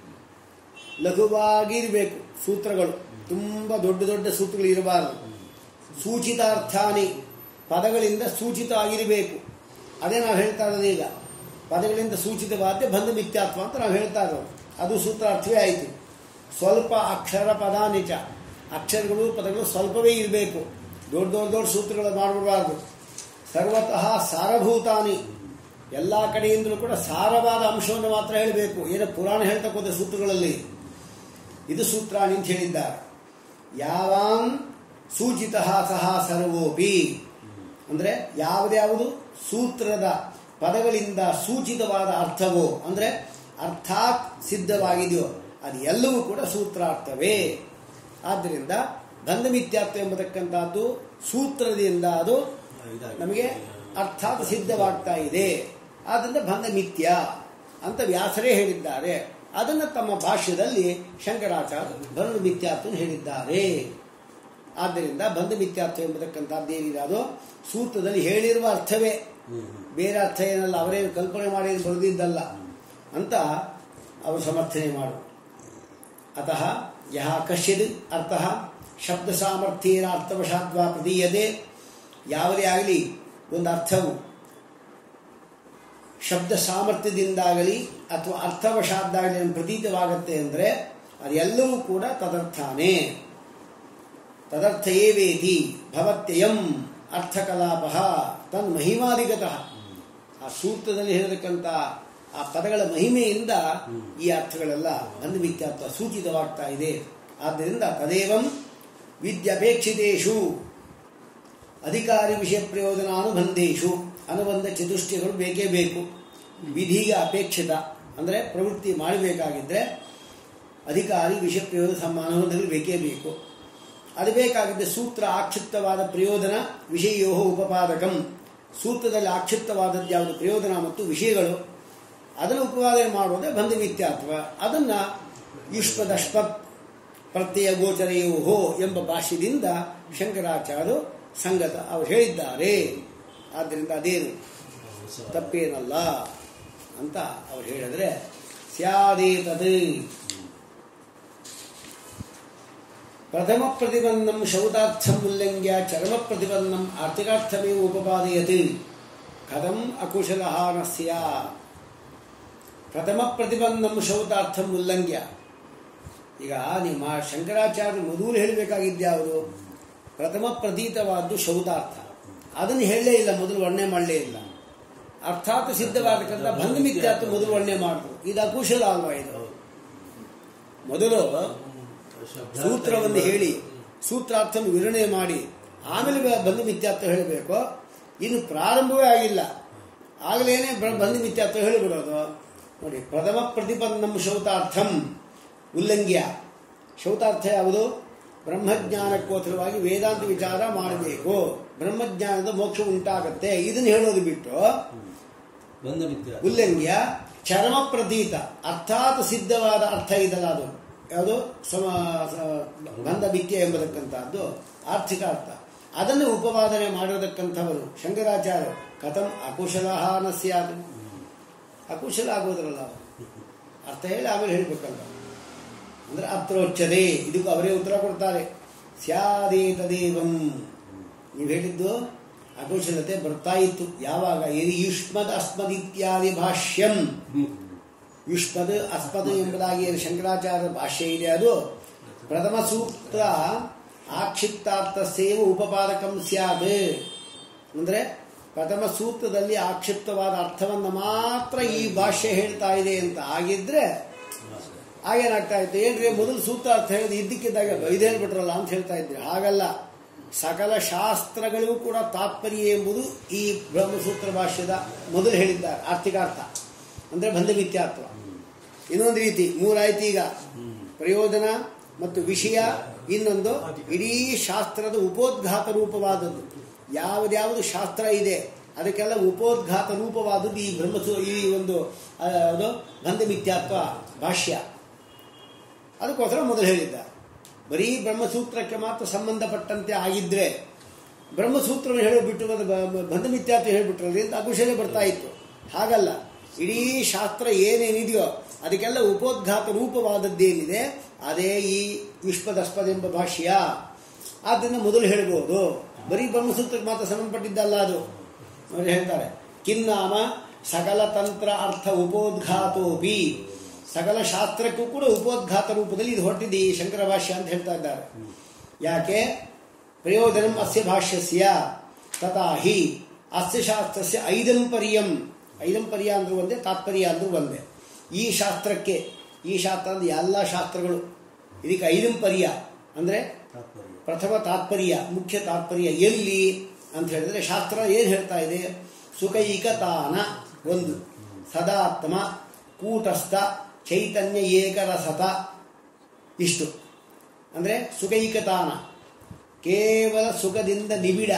ಲಘುವಾಗಿರಬೇಕು ಸೂತ್ರಗಳು ತುಂಬ ದೊಡ್ಡ ದೊಡ್ಡ ಸೂತ್ರಗಳು ಇರಬಾರದು ಸೂಚಿತಾರ್ಥಾನಿ ಪದಗಳಿಂದ ಸೂಚಿತ ಆಗಿರಬೇಕು ಅದೇ ನಾವು ಹೇಳ್ತಾ ಇರೋದು ಈಗ ಪದಗಳಿಂದ ಸೂಚಿತವಾದ ಬಂಧ ಮಿಥ್ಯಾತ್ವ ಅಂತ ನಾವು ಹೇಳ್ತಾ ಇರೋದು ಅದು ಸೂತ್ರಾರ್ಥವೇ ಆಯಿತು ಸ್ವಲ್ಪ ಅಕ್ಷರ ಪದ ನಿಜ ಅಕ್ಷರಗಳು ಪದಗಳು ಸ್ವಲ್ಪವೇ ಇರಬೇಕು ದೊಡ್ಡ ದೊಡ್ಡ ದೊಡ್ಡ ಸೂತ್ರಗಳು ಮಾಡಬಾರ್ದು ಸರ್ವತಃ ಸಾರಭೂತಾನಿ ಎಲ್ಲ ಕಡೆಯಿಂದಲೂ ಕೂಡ ಸಾರವಾದ ಅಂಶವನ್ನು ಮಾತ್ರ ಹೇಳಬೇಕು ಏನೋ ಪುರಾಣ ಹೇಳ್ತಾ ಹೋದ ಸೂತ್ರಗಳಲ್ಲಿ ಇದು ಸೂತ್ರಾಣಿ ಅಂತ ಹೇಳಿದ್ದಾರೆ ಯಾವಾನ್ ಸೂಚಿತ ಸಹ ಸರ್ವೋಪಿ ಅಂದ್ರೆ ಯಾವುದ್ಯಾವುದು ಸೂತ್ರದ ಪದಗಳಿಂದ ಸೂಚಿತವಾದ ಅರ್ಥವೋ ಅಂದ್ರೆ ಅರ್ಥಾತ್ ಸಿದ್ಧವಾಗಿದೆಯೋ ಅದು ಎಲ್ಲವೂ ಕೂಡ ಸೂತ್ರಾರ್ಥವೇ ಆದ್ದರಿಂದ ಬಂಧ ಮಿಥ್ಯಾತ್ವ ಎಂಬತಕ್ಕಂಥದ್ದು ಸೂತ್ರದಿಂದ ಅದು ನಮಗೆ ಅರ್ಥಾತ್ ಸಿದ್ಧವಾಗ್ತಾ ಇದೆ ಆದ್ದರಿಂದ ಬಂಧ ಮಿಥ್ಯ ಅಂತ ವ್ಯಾಸರೇ ಹೇಳಿದ್ದಾರೆ ಅದನ್ನು ತಮ್ಮ ಭಾಷ್ಯದಲ್ಲಿ ಶಂಕರಾಚಾರ್ಯ ಬಂಧ ಮಿಥ್ಯಾತ್ವ ಹೇಳಿದ್ದಾರೆ ಆದ್ದರಿಂದ ಬಂಧ ಮಿಥ್ಯಾತ್ವ ಎಂಬತಕ್ಕಂಥದ್ದು ಏನಿದೆ ಅದು ಸೂತ್ರದಲ್ಲಿ ಹೇಳಿರುವ ಅರ್ಥವೇ ಬೇರೆ ಅರ್ಥ ಏನಲ್ಲ ಅವರೇನು ಕಲ್ಪನೆ ಮಾಡಿ ಬರೆದಿದ್ದಲ್ಲ ಅಂತ ಅವರು ಸಮರ್ಥನೆ ಮಾಡು ಅತಃ ಯಹ ಕಶ್ಚಿದ್ ಅರ್ಥ ಶಬ್ದ ಸಾಮರ್ಥ್ಯೇನ ಅರ್ಥವಶಾದ್ವಾ ಪ್ರದೀಯತೆ ಯಾವುದೇ ಆಗಲಿ ಒಂದು ಅರ್ಥವು ಶಬ್ದ ಸಾಮರ್ಥ್ಯದಿಂದಾಗಲಿ ಅಥವಾ ಅರ್ಥವಶಾದ್ದಾಗಲಿ ನಮ್ಗೆ ಪ್ರತೀತವಾಗತ್ತೆ ಅಂದರೆ ಅದೆಲ್ಲವೂ ಕೂಡ ತದರ್ಥಾನೇ ತದರ್ಥ ಏವೇತಿ ಭವತ್ಯಯಂ ಅರ್ಥಕಲಾಪ ತನ್ ಮಹಿಮಾಧಿಗತಃ ಆ ಸೂತ್ರದಲ್ಲಿ ಹೇಳಿರತಕ್ಕಂಥ ಆ ಪದಗಳ ಮಹಿಮೆಯಿಂದ ಈ ಅರ್ಥಗಳೆಲ್ಲ ಬಂಧುಮಿತ್ಯಾತ್ವ ಸೂಚಿತವಾಗ್ತಾ ಇದೆ ಆದ್ದರಿಂದ ತದೇವಂ ವಿದ್ಯಪೇಕ್ಷಿತೇಷು ಅಧಿಕಾರಿ ವಿಷಯ ಪ್ರಯೋಜನಾನುಬಂಧೇಶು ಅನುಬಂಧ ಚತುಷ್ಟಯಗಳು ಬೇಕೇ ಬೇಕು ವಿಧಿಗೆ ಅಪೇಕ್ಷಿತ ಅಂದರೆ ಪ್ರವೃತ್ತಿ ಮಾಡಬೇಕಾಗಿದ್ದರೆ ಅಧಿಕಾರಿ ವಿಷಯ ಪ್ರಯೋಜನ ಸಮ ಅನುಬಂಧಗಳು ಬೇಕೇ ಬೇಕು ಅದು ಬೇಕಾಗಿದ್ದ ಸೂತ್ರ ಆಕ್ಷಿಪ್ತವಾದ ಪ್ರಯೋಜನ ವಿಷಯೋ ಉಪಪಾದಕಂ ಸೂತ್ರದಲ್ಲಿ ಆಕ್ಷಿಪ್ತವಾದದ್ದು ಯಾವುದು ಪ್ರಯೋಜನ ಮತ್ತು ವಿಷಯಗಳು ಅದನ್ನು ಉಪಪಾದನೆ ಮಾಡೋದೇ ಬಂಧ ಮಿಥ್ಯಾತ್ವ ಅದನ್ನ ಯುಷ್ಪದಷ್ಪತ್ ಪ್ರತ್ಯಯ ಗೋಚರೆಯೋ ಎಂಬ ಭಾಷ್ಯದಿಂದ ಶಂಕರಾಚಾರ್ಯರು ಸಂಗತ ಅವರು ಹೇಳಿದ್ದಾರೆ ಆದ್ದರಿಂದ ಅದೇನು ತಪ್ಪೇನಲ್ಲ ಅಂತ ಅವ್ರು ಹೇಳಿದ್ರೆ ಸ್ಯಾದೇತದ್ ಪ್ರಥಮ ಪ್ರತಿಬಂಧಂ ಶೌತಾರ್ಥಂ ಉಲ್ಲಂಘ್ಯ ಚರ್ಮ ಪ್ರತಿಬಂಧಂ ಆರ್ಥಿಕಾರ್ಥಮೇವ ಉಪಪಾದಯತ್ ಕಥಂ ಅಕುಶಲ ನ ಸ್ಯಾತ್ ಪ್ರಥಮ ಪ್ರತಿಬಂಧಂ ಶೌತಾರ್ಥಂ ಉಲ್ಲಂಘ್ಯ ಈಗ ನಿಮ್ಮ ಶಂಕರಾಚಾರ್ಯ ಮೊದಲು ಹೇಳಬೇಕಾಗಿದ್ಯಾವುದು ಪ್ರಥಮ ಪ್ರತೀತವಾದ್ದು ಶೌತಾರ್ಥ ಅದನ್ನು ಹೇಳಲೇ ಇಲ್ಲ ಮೊದಲು ವರ್ಣನೆ ಮಾಡಲೇ ಇಲ್ಲ ಅರ್ಥಾತ್ ಸಿದ್ಧವಾಗತಕ್ಕಂಥ ಬಂಧ ಮಿಥ್ಯಾತ್ವ ಮೊದಲು ವರ್ಣನೆ ಮಾಡಿದ್ರು ಇದು ಅಕುಶಲ ಅಲ್ವಾ ಇದು ಮೊದಲು ಸೂತ್ರವನ್ನು ಹೇಳಿ ಸೂತ್ರಾರ್ಥವನ್ನು ವಿವರಣೆ ಮಾಡಿ ಆಮೇಲೆ ಬಂದು ಮಿಥ್ಯಾತ್ವ ಹೇಳಬೇಕು ಇನ್ನು ಪ್ರಾರಂಭವೇ ಆಗಿಲ್ಲ ಆಗಲೇನೆ ಬ್ರ- ಬಂಧು ಮಿಥ್ಯಾತ್ವ ಹೇಳಿಬಿಡೋದು ನೋಡಿ ಪ್ರಥಮ ಪ್ರತಿಪನ್ನಂ ಶೌತಾರ್ಥಂ ಉಲ್ಲಂಘ್ಯ ಶೌತಾರ್ಥ ಯಾವುದು ಬ್ರಹ್ಮಜ್ಞಾನಕ್ಕೋಸ್ಕರವಾಗಿ ವೇದಾಂತ ವಿಚಾರ ಮಾಡಬೇಕು ಬ್ರಹ್ಮಜ್ಞಾನದ ಮೋಕ್ಷ ಉಂಟಾಗತ್ತೆ ಇದನ್ನು ಹೇಳೋದು ಬಿಟ್ಟು ಬಂಧ ಮಿಥ್ಯ ಉಲ್ಲಂಘ್ಯ ಚರಮ ಪ್ರತೀತ ಅರ್ಥಾತ್ ಸಿದ್ಧವಾದ ಅರ್ಥ ಇದಲ್ಲ ಅದು ಯಾವುದು ಸಮ ಸ- ಬಂಧ ಮಿಥ್ಯ ಎಂಬತಕ್ಕಂಥದ್ದು ಆರ್ಥಿಕ ಅರ್ಥ ಅದನ್ನು ಉಪವಾದನೆ ಮಾಡಿರತಕ್ಕಂಥವರು ಶಂಕರಾಚಾರ್ಯ ಕಥಂ ಅಕುಶಲ ನ ಸ್ಯಾತ್ ಅಕುಶಲ ಆಗೋದ್ರಲ್ಲ ಅವರು. ಅರ್ಥ ಹೇಳಿ ಆಮೇಲೆ ಹೇಳಬೇಕಲ್ಲ ಅಂದ್ರೆ ಅತ್ರೋಚ್ಯತೆ ಇದಕ್ಕೂ ಅವರೇ ಉತ್ತರ ಕೊಡ್ತಾರೆ ಸ್ಯಾದೇತದೇವಂ ನೀವು ಹೇಳಿದ್ದು ಅಕುಶಲತೆ ಬರ್ತಾ ಇತ್ತು ಯಾವಾಗ ಎರಿ ಯುಷ್ಮದ್ ಅಸ್ಮದ್ ಇತ್ಯಾದಿ ಭಾಷ್ಯಂ ಯುಷ್ಮದ್ ಅಸ್ಮದ್ ಎಂಬುದಾಗಿ ಏನು ಶಂಕರಾಚಾರ್ಯ ಭಾಷ್ಯ ಇದೆ ಅದು ಪ್ರಥಮ ಸೂತ್ರ ಆಕ್ಷಿಪ್ತಾರ್ಥ ಸೇವ ಉಪಪಾದಕಂ ಸ್ಯಾದ್ ಅಂದ್ರೆ ಪ್ರಥಮ ಸೂತ್ರದಲ್ಲಿ ಆಕ್ಷಿಪ್ತವಾದ ಅರ್ಥವನ್ನು ಮಾತ್ರ ಈ ಭಾಷ್ಯ ಹೇಳ್ತಾ ಇದೆ ಅಂತ ಆಗಿದ್ರೆ ಆಗೇನಾಗ್ತಾ ಇತ್ತು ಏನ್ರಿ ಮೊದಲು ಸೂತ್ರ ಅರ್ಥ ಹೇಳಿದ ಇದ್ದಕ್ಕಿದ್ದಾಗ ಇದು ಹೇಳ್ಬಿಟ್ರಲ್ಲ ಅಂತ ಹೇಳ್ತಾ ಇದ್ರಿ ಹಾಗಲ್ಲ ಸಕಲ ಶಾಸ್ತ್ರಗಳಿಗೂ ಕೂಡ ತಾತ್ಪರ್ಯ ಎಂಬುದು ಈ ಬ್ರಹ್ಮಸೂತ್ರ ಭಾಷ್ಯದ ಮೊದಲು ಹೇಳಿದ್ದಾರೆ ಆರ್ಥಿಕಾರ್ಥ ಅಂದ್ರೆ ಬಂಧ ಮಿಥ್ಯಾತ್ವ ಇನ್ನೊಂದು ರೀತಿ ಮೂರಾಯ್ತು ಈಗ ಪ್ರಯೋಜನ ಮತ್ತು ವಿಷಯ ಇನ್ನೊಂದು ಇಡೀ ಶಾಸ್ತ್ರದ ಉಪೋದ್ಘಾತ ರೂಪವಾದದ್ದು ಯಾವುದ್ಯಾವುದು ಶಾಸ್ತ್ರ ಇದೆ ಅದಕ್ಕೆಲ್ಲ ಉಪೋದ್ಘಾತ ರೂಪವಾದದ್ದು ಈ ಬ್ರಹ್ಮಸೂ ಈ ಒಂದು ಆ, ಯಾವುದು ಬಂಧ ಮಿಥ್ಯಾತ್ವ ಭಾಷ್ಯ ಅದಕ್ಕೋಸ್ಕರ ಮೊದಲು ಹೇಳಿದ್ದ ಬರೀ ಬ್ರಹ್ಮಸೂತ್ರಕ್ಕೆ ಮಾತ್ರ ಸಂಬಂಧಪಟ್ಟಂತೆ ಆಗಿದ್ರೆ ಬ್ರಹ್ಮಸೂತ್ರವನ್ನು ಹೇಳಿಬಿಟ್ಟು ಅದು ಬ- ಬ- ಬಂಧ ಮಿಥ್ಯಾತ್ವ ಹೇಳಿಬಿಟ್ರಲ್ಲಿ ಅಂತ ಅಕುಶಲೆ ಬರ್ತಾ ಇತ್ತು ಹಾಗಲ್ಲ ಇಡೀ ಶಾಸ್ತ್ರ ಏನೇನಿದೆಯೋ ಅದಕ್ಕೆಲ್ಲ ಉಪೋದ್ಘಾತ ರೂಪವಾದದ್ದೇನಿದೆ ಅದೇ ಈ ವಿಶ್ವದಸ್ಪದ ಎಂಬ ಭಾಷ್ಯ ಅದನ್ನು ಮೊದಲು ಹೇಳ್ಬೋದು ಬರೀ ಬ್ರಹ್ಮಸೂತ್ರಕ್ಕೆ ಮಾತ್ರ ಸಂಬಂಧಪಟ್ಟಿದ್ದಲ್ಲ ಅದು ಅವರು ಹೇಳ್ತಾರೆ ಕಿನ್ನಾಮ ಸಕಲ ತಂತ್ರ ಅರ್ಥ ಉಪೋದ್ಘಾತೋಪಿ ಸಕಲ ಶಾಸ್ತ್ರಕ್ಕೂ ಕೂಡ ಉಪೋದ್ಘಾತ ರೂಪದಲ್ಲಿ ಇದು ಹೊರಟಿದೆ ಈ ಶಂಕರ ಭಾಷ್ಯ ಅಂತ ಹೇಳ್ತಾ ಇದ್ದಾರೆ ಯಾಕೆ ಪ್ರಯೋಜನಂ ಅಸ್ಯ ಭಾಷ್ಯಸ್ಯ ತಥಾ ಹಿ ಅಸ್ಯ ಶಾಸ್ತ್ರಸ್ಯ ಐದಂಪರ್ಯಂ ಐದಂಪರ್ಯ ಅಂದ್ರೂ ಒಂದೇ ತಾತ್ಪರ್ಯ ಅಂದ್ರೂ ಒಂದೇ ಈ ಶಾಸ್ತ್ರಕ್ಕೆ ಈ ಶಾಸ್ತ್ರ ಅಂದ್ರೆ ಎಲ್ಲ ಶಾಸ್ತ್ರಗಳು ಇದಕ್ಕೆ ಐದಂಪರ್ಯ ಅಂದ್ರೆ ತಾತ್ಪರ್ಯ ಪ್ರಥಮ ತಾತ್ಪರ್ಯ ಮುಖ್ಯ ತಾತ್ಪರ್ಯ ಎಲ್ಲಿ ಅಂತ ಹೇಳಿದ್ರೆ ಶಾಸ್ತ್ರ ಏನು ಹೇಳ್ತಾ ಇದೆ ಸುಖೈಕತಾನ ಒಂದು ಸದಾತ್ಮ ಕೂಟಸ್ಥ ಚೈತನ್ಯ ಏಕರಸತ ಇಷ್ಟು ಅಂದರೆ ಸುಖೈಕತಾನ ಕೇವಲ ಸುಖದಿಂದ ನಿಬಿಡ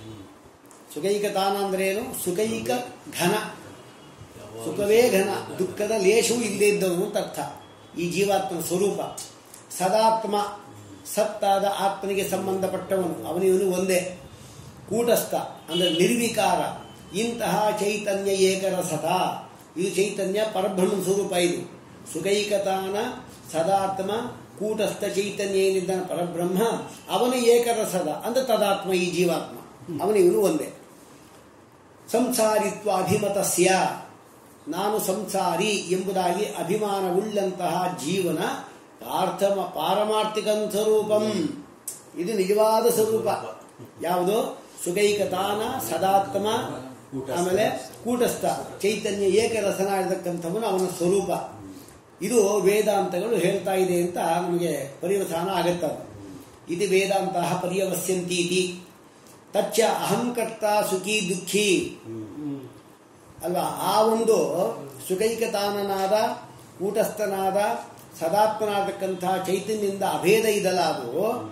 ಸುಖೈಕತಾನ ಅಂದ್ರೆ ಏನು ಸುಖೈಕ ಘನ ಸುಖವೇ ಘನ ದುಃಖದ ಲೇಷವೂ ಇಲ್ಲದೆ ಇದ್ದವನು ಅಂತ ಅರ್ಥ ಈ ಜೀವಾತ್ಮನ ಸ್ವರೂಪ ಸದಾತ್ಮ ಸತ್ತಾದ ಆತ್ಮನಿಗೆ ಸಂಬಂಧಪಟ್ಟವನು ಅವನಿವನು ಒಂದೇ ಕೂಟಸ್ಥ ಅಂದರೆ ನಿರ್ವಿಕಾರ ಇಂತಹ ಚೈತನ್ಯ ಏಕರಸತ ಇದು ಚೈತನ್ಯ ಪರಬ್ರಹ್ಮ ಸ್ವರೂಪ ಇದು ಸುಖೈಕತಾನ ಸದಾತ್ಮ ಕೂಟಸ್ಥ ಚೈತನ್ಯ ಏನಿದ್ದಾನೆ ಪರಬ್ರಹ್ಮ ಅವನ ಏಕರಸದ ಅಂದ್ರೆ ತದಾತ್ಮ ಈ ಜೀವಾತ್ಮ ಅವನಿವನು ಒಂದೇ ಸಂಸಾರಿತ್ವ ಅಭಿಮತಸ್ಯ ನಾನು ಸಂಸಾರಿ ಎಂಬುದಾಗಿ ಅಭಿಮಾನವುಳ್ಳಂತಹ ಜೀವನ ಪಾರ್ಥಮ ಪಾರಮಾರ್ಥಿಕಂ ಸ್ವರೂಪಂ ಇದು ನಿಜವಾದ ಸ್ವರೂಪ ಯಾವುದು ಸುಗೈಕತಾನ ಸದಾತ್ಮ ಆಮೇಲೆ ಕೂಟಸ್ಥ ಚೈತನ್ಯ ಏಕರಸನಾಗಿರ್ತಕ್ಕಂಥವನು ಅವನ ಸ್ವರೂಪ ಇದು ವೇದಾಂತಗಳು ಹೇಳ್ತಾ ಇದೆ ಅಂತ ನಮಗೆ ಪರಿವಸಾನ ಆಗತ್ತದ ಇದು ವೇದಾಂತ ಪರ್ಯವಸ್ಯಂತೀತಿ ತಚ್ಚ ಅಹಂಕರ್ತ ಸುಖಿ ದುಃಖಿ ಅಲ್ವಾ ಆ ಒಂದು ಸುಖೈಕತಾನನಾದ ಕೂಟಸ್ಥನಾದ ಸದಾತ್ಮನಾಗತಕ್ಕಂತಹ ಚೈತನ್ಯದಿಂದ ಅಭೇದ ಇದಲ್ಲ ಅದು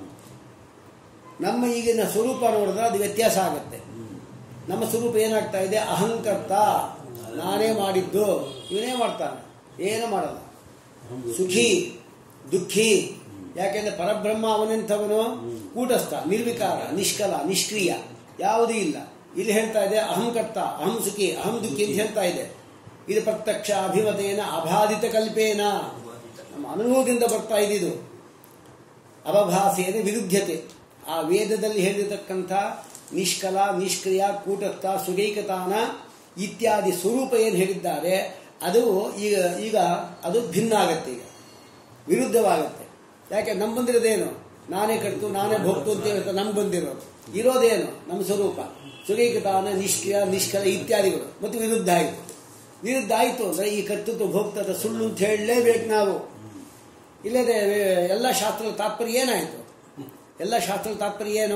ನಮ್ಮ ಈಗಿನ ಸ್ವರೂಪ ನೋಡಿದ್ರೆ ಅದು ವ್ಯತ್ಯಾಸ ಆಗುತ್ತೆ ನಮ್ಮ ಸ್ವರೂಪ ಏನಾಗ್ತಾ ಇದೆ ಅಹಂಕರ್ತ ನಾನೇ ಮಾಡಿದ್ದು ಇವನೇ ಮಾಡ್ತಾನೆ ಏನು ಮಾಡಲ್ಲ ಸುಖಿ ದುಃಖಿ ಯಾಕೆಂದ್ರೆ ಪರಬ್ರಹ್ಮ ಅವನೆಂಥವನು ಕೂಟಸ್ಥ ನಿರ್ವಿಕಾರ ನಿಷ್ಕಲ ನಿಷ್ಕ್ರಿಯ ಯಾವುದೂ ಇಲ್ಲ ಇಲ್ಲಿ ಹೇಳ್ತಾ ಇದೆ ಅಹಂಕರ್ತ ಅಹಂ ಸುಖಿ ಅಹಂ ದುಃಖಿ ಅಂತ ಹೇಳ್ತಾ ಇದೆ ಇದು ಪ್ರತ್ಯಕ್ಷ ಅಭಿಮತೇನ ಅಬಾಧಿತ ಕಲ್ಪೇನ ನಮ್ಮ ಅನುಭವದಿಂದ ಬರ್ತಾ ಇದ್ದಿದ್ದು ಅವಭಾಸೇನ ವಿರುದ್ಧತೆ ಆ ವೇದದಲ್ಲಿ ಹೇಳಿರತಕ್ಕಂಥ ನಿಷ್ಕಲ ನಿಷ್ಕ್ರಿಯ ಕೂಟಸ್ಥ ಸುಗೈಕತಾನ ಇತ್ಯಾದಿ ಸ್ವರೂಪ ಏನು ಹೇಳಿದ್ದಾರೆ ಅದು ಈಗ ಈಗ ಅದು ಭಿನ್ನ ಆಗತ್ತೆ ಈಗ ವಿರುದ್ಧವಾಗತ್ತೆ ಯಾಕೆ ನಮ್ ಬಂದಿರೋದೇನು ನಾನೇ ಕಟ್ತು ನಾನೇ ಭೋಗ್ತು ಅಂತ ಹೇಳಿ ನಮ್ಗೆ ಬಂದಿರೋದು ಇರೋದೇನು ನಮ್ಮ ಸ್ವರೂಪ ಸುಗೈಕತಾನ ನಿಷ್ಕ್ರಿಯ ನಿಷ್ಕಲ ಇತ್ಯಾದಿಗಳು ಮತ್ತು ವಿರುದ್ಧ ಆಯಿತು ವಿರುದ್ಧ ಆಯಿತು ಅಂದರೆ ಈ ಕರ್ತೃತ್ವ ಭೋಕ್ತದ ಸುಳ್ಳು ಅಂತ ಹೇಳಲೇಬೇಕು ನಾವು ಇಲ್ಲದೆ ಎಲ್ಲ ಶಾಸ್ತ್ರದ ತಾತ್ಪರ್ಯ ಏನಾಯಿತು ಎಲ್ಲ ಶಾಸ್ತ್ರದ ತಾತ್ಪರ್ಯ ಏನು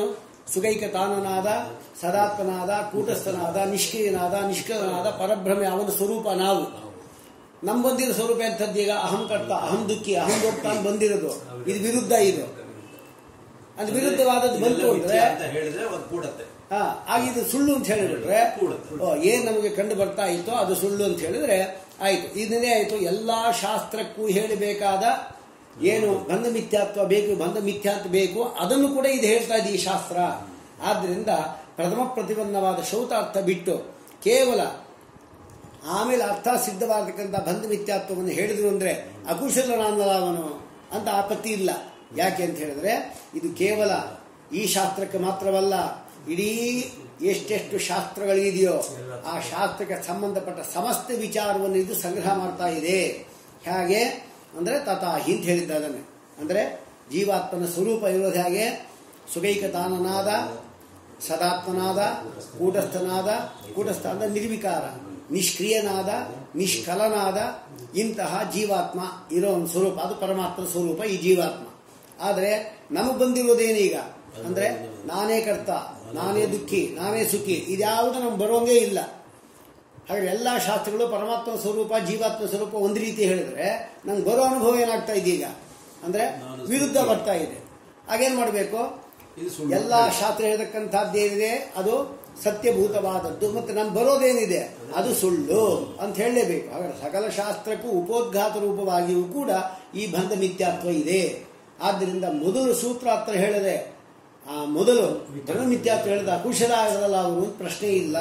ಸುಗೈಕ ತಾನನಾದ ಸದಾತ್ಮನಾದ ಕೂಟಸ್ಥನಾದ ನಿಷ್ಕ್ರಿಯನಾದ ನಿಷ್ಕಲನಾದ ಪರಬ್ರಹ್ಮ ಅವನ ಸ್ವರೂಪ ನಾವು ನಮ್ ಬಂದಿರೋ ಸ್ವರೂಪ ಎಂಥದ್ದು ಈಗ ಅಹಂ ಕರ್ತ ಅಹಂ ದುಃಖಿ ಅಹಂ ಭೋಕ್ತ ಅಂತ ಬಂದಿರೋದು ಇದು ವಿರುದ್ಧ ಇದು ಅದು ವಿರುದ್ಧವಾದದ್ದು ಬಂತು ಇವೆಲ್ಲ ಅಂದ್ರೆ ಮಿಥ್ಯೆ ಅಂತ ಹೇಳಿದ್ರೆ ಅದು ಕೂಡತ್ತೆ ಹಾ ಆಗ ಇದು ಸುಳ್ಳು ಅಂತ ಹೇಳಿಬಿಟ್ರೆ ಕೂಡುತ್ತೆ. ಓ, ಏನ್ ನಮಗೆ ಕಂಡು ಬರ್ತಾ ಇತ್ತೋ ಅದು ಸುಳ್ಳು ಅಂತ ಹೇಳಿದ್ರೆ ಆಯ್ತು ಇದನ್ನೇ ಆಯ್ತು ಎಲ್ಲಾ ಶಾಸ್ತ್ರಕ್ಕೂ ಹೇಳಬೇಕಾದ ಏನು ಬಂಧ ಮಿಥ್ಯಾತ್ವ ಬೇಕು ಬಂಧ ಮಿಥ್ಯಾತ್ವ ಬೇಕು ಅದನ್ನು ಕೂಡ ಇದು ಹೇಳ್ತಾ ಇದೆ ಈ ಶಾಸ್ತ್ರ ಆದ್ರಿಂದ ಪ್ರಥಮ ಪ್ರತಿಬಂಧವಾದ ಶೌತಾರ್ಥ ಬಿಟ್ಟು ಕೇವಲ ಆಮೇಲೆ ಅರ್ಥ ಸಿದ್ಧವಾಗತಕ್ಕಂಥ ಬಂಧ ಮಿಥ್ಯಾತ್ವವನ್ನು ಹೇಳಿದ್ರು ಅಂದ್ರೆ ಅಕುಶಲನಾನಲ್ಲ ಅವನು ಅಂತ ಆಪತ್ತಿ ಇಲ್ಲ ಯಾಕೆ ಅಂತ ಹೇಳಿದ್ರೆ ಇದು ಕೇವಲ ಈ ಶಾಸ್ತ್ರಕ್ಕೆ ಮಾತ್ರವಲ್ಲ ಇಡೀ ಎಷ್ಟೆಷ್ಟು ಶಾಸ್ತ್ರಗಳಿದೆಯೋ ಆ ಶಾಸ್ತ್ರಕ್ಕೆ ಸಂಬಂಧಪಟ್ಟ ಸಮಸ್ತ ವಿಚಾರವನ್ನು ಇದು ಸಂಗ್ರಹ ಮಾಡ್ತಾ ಇದೆ ಹೇಗೆ ಅಂದ್ರೆ ತಥಾಹಿ ಅಂತ ಹೇಳಿದ್ದ ಅದನ್ನೇ ಅಂದ್ರೆ ಜೀವಾತ್ಮನ ಸ್ವರೂಪ ಇರೋದು ಹೇಗೆ ಸುಗೈಕ ತಾನನಾದ ಸದಾತ್ಮನಾದ ಕೂಟಸ್ಥನಾದ ಕೂಟಸ್ಥ ಅಂದ್ರೆ ನಿರ್ವಿಕಾರ ನಿಷ್ಕ್ರಿಯನಾದ ನಿಷ್ಕಲನಾದ ಇಂತಹ ಜೀವಾತ್ಮ ಇರೋ ಒಂದು ಸ್ವರೂಪ ಅದು ಪರಮಾತ್ಮನ ಸ್ವರೂಪ ಈ ಜೀವಾತ್ಮ ಆದರೆ ನಮಗೆ ಬಂದಿರೋದೇನೀಗ ಅಂದ್ರೆ ನಾನೇ ಕರ್ತ ನಾನೇ ದುಃಖಿ ನಾನೇ ಸುಖಿ ಇದ್ಯಾವುದು ನಮ್ಗೆ ಬರೋಂಗೇ ಇಲ್ಲ ಹಾಗೆ ಎಲ್ಲ ಶಾಸ್ತ್ರಗಳು ಪರಮಾತ್ಮ ಸ್ವರೂಪ ಜೀವಾತ್ಮ ಸ್ವರೂಪ ಒಂದು ರೀತಿ ಹೇಳಿದ್ರೆ ನಂಗೆ ಬರೋ ಅನುಭವ ಏನಾಗ್ತಾ ಇದೆ ಈಗ ಅಂದ್ರೆ ವಿರುದ್ಧ ಬರ್ತಾ ಇದೆ ಹಾಗೇನ್ ಮಾಡಬೇಕು ಇದು ಸುಳ್ಳು ಎಲ್ಲ ಶಾಸ್ತ್ರ ಹೇಳ್ತಕ್ಕಂಥದ್ದೇನಿದೆ ಅದು ಸತ್ಯಭೂತವಾದದ್ದು ಮತ್ತೆ ನಮ್ಗೆ ಬರೋದೇನಿದೆ ಅದು ಸುಳ್ಳು ಅಂತ ಹೇಳಲೇಬೇಕು ಹಾಗಾದ್ರೆ ಸಕಲ ಶಾಸ್ತ್ರಕ್ಕೂ ಉಪೋದ್ಘಾತ ರೂಪವಾಗಿಯೂ ಕೂಡ ಈ ಬಂಧ ಮಿಥ್ಯಾತ್ವ ಇದೆ ಆದ್ದರಿಂದ ಮೊದಲು ಸೂತ್ರ ಹತ್ರ ಹೇಳಿದೆ ಆ ಮೊದಲು ಬಂಧ ಮಿಥ್ಯಾತ್ವ ಹೇಳಿದ ಕುಶಲ ಆಗಲ್ಲ ಅವರು ಅಂತ ಪ್ರಶ್ನೆ ಇಲ್ಲ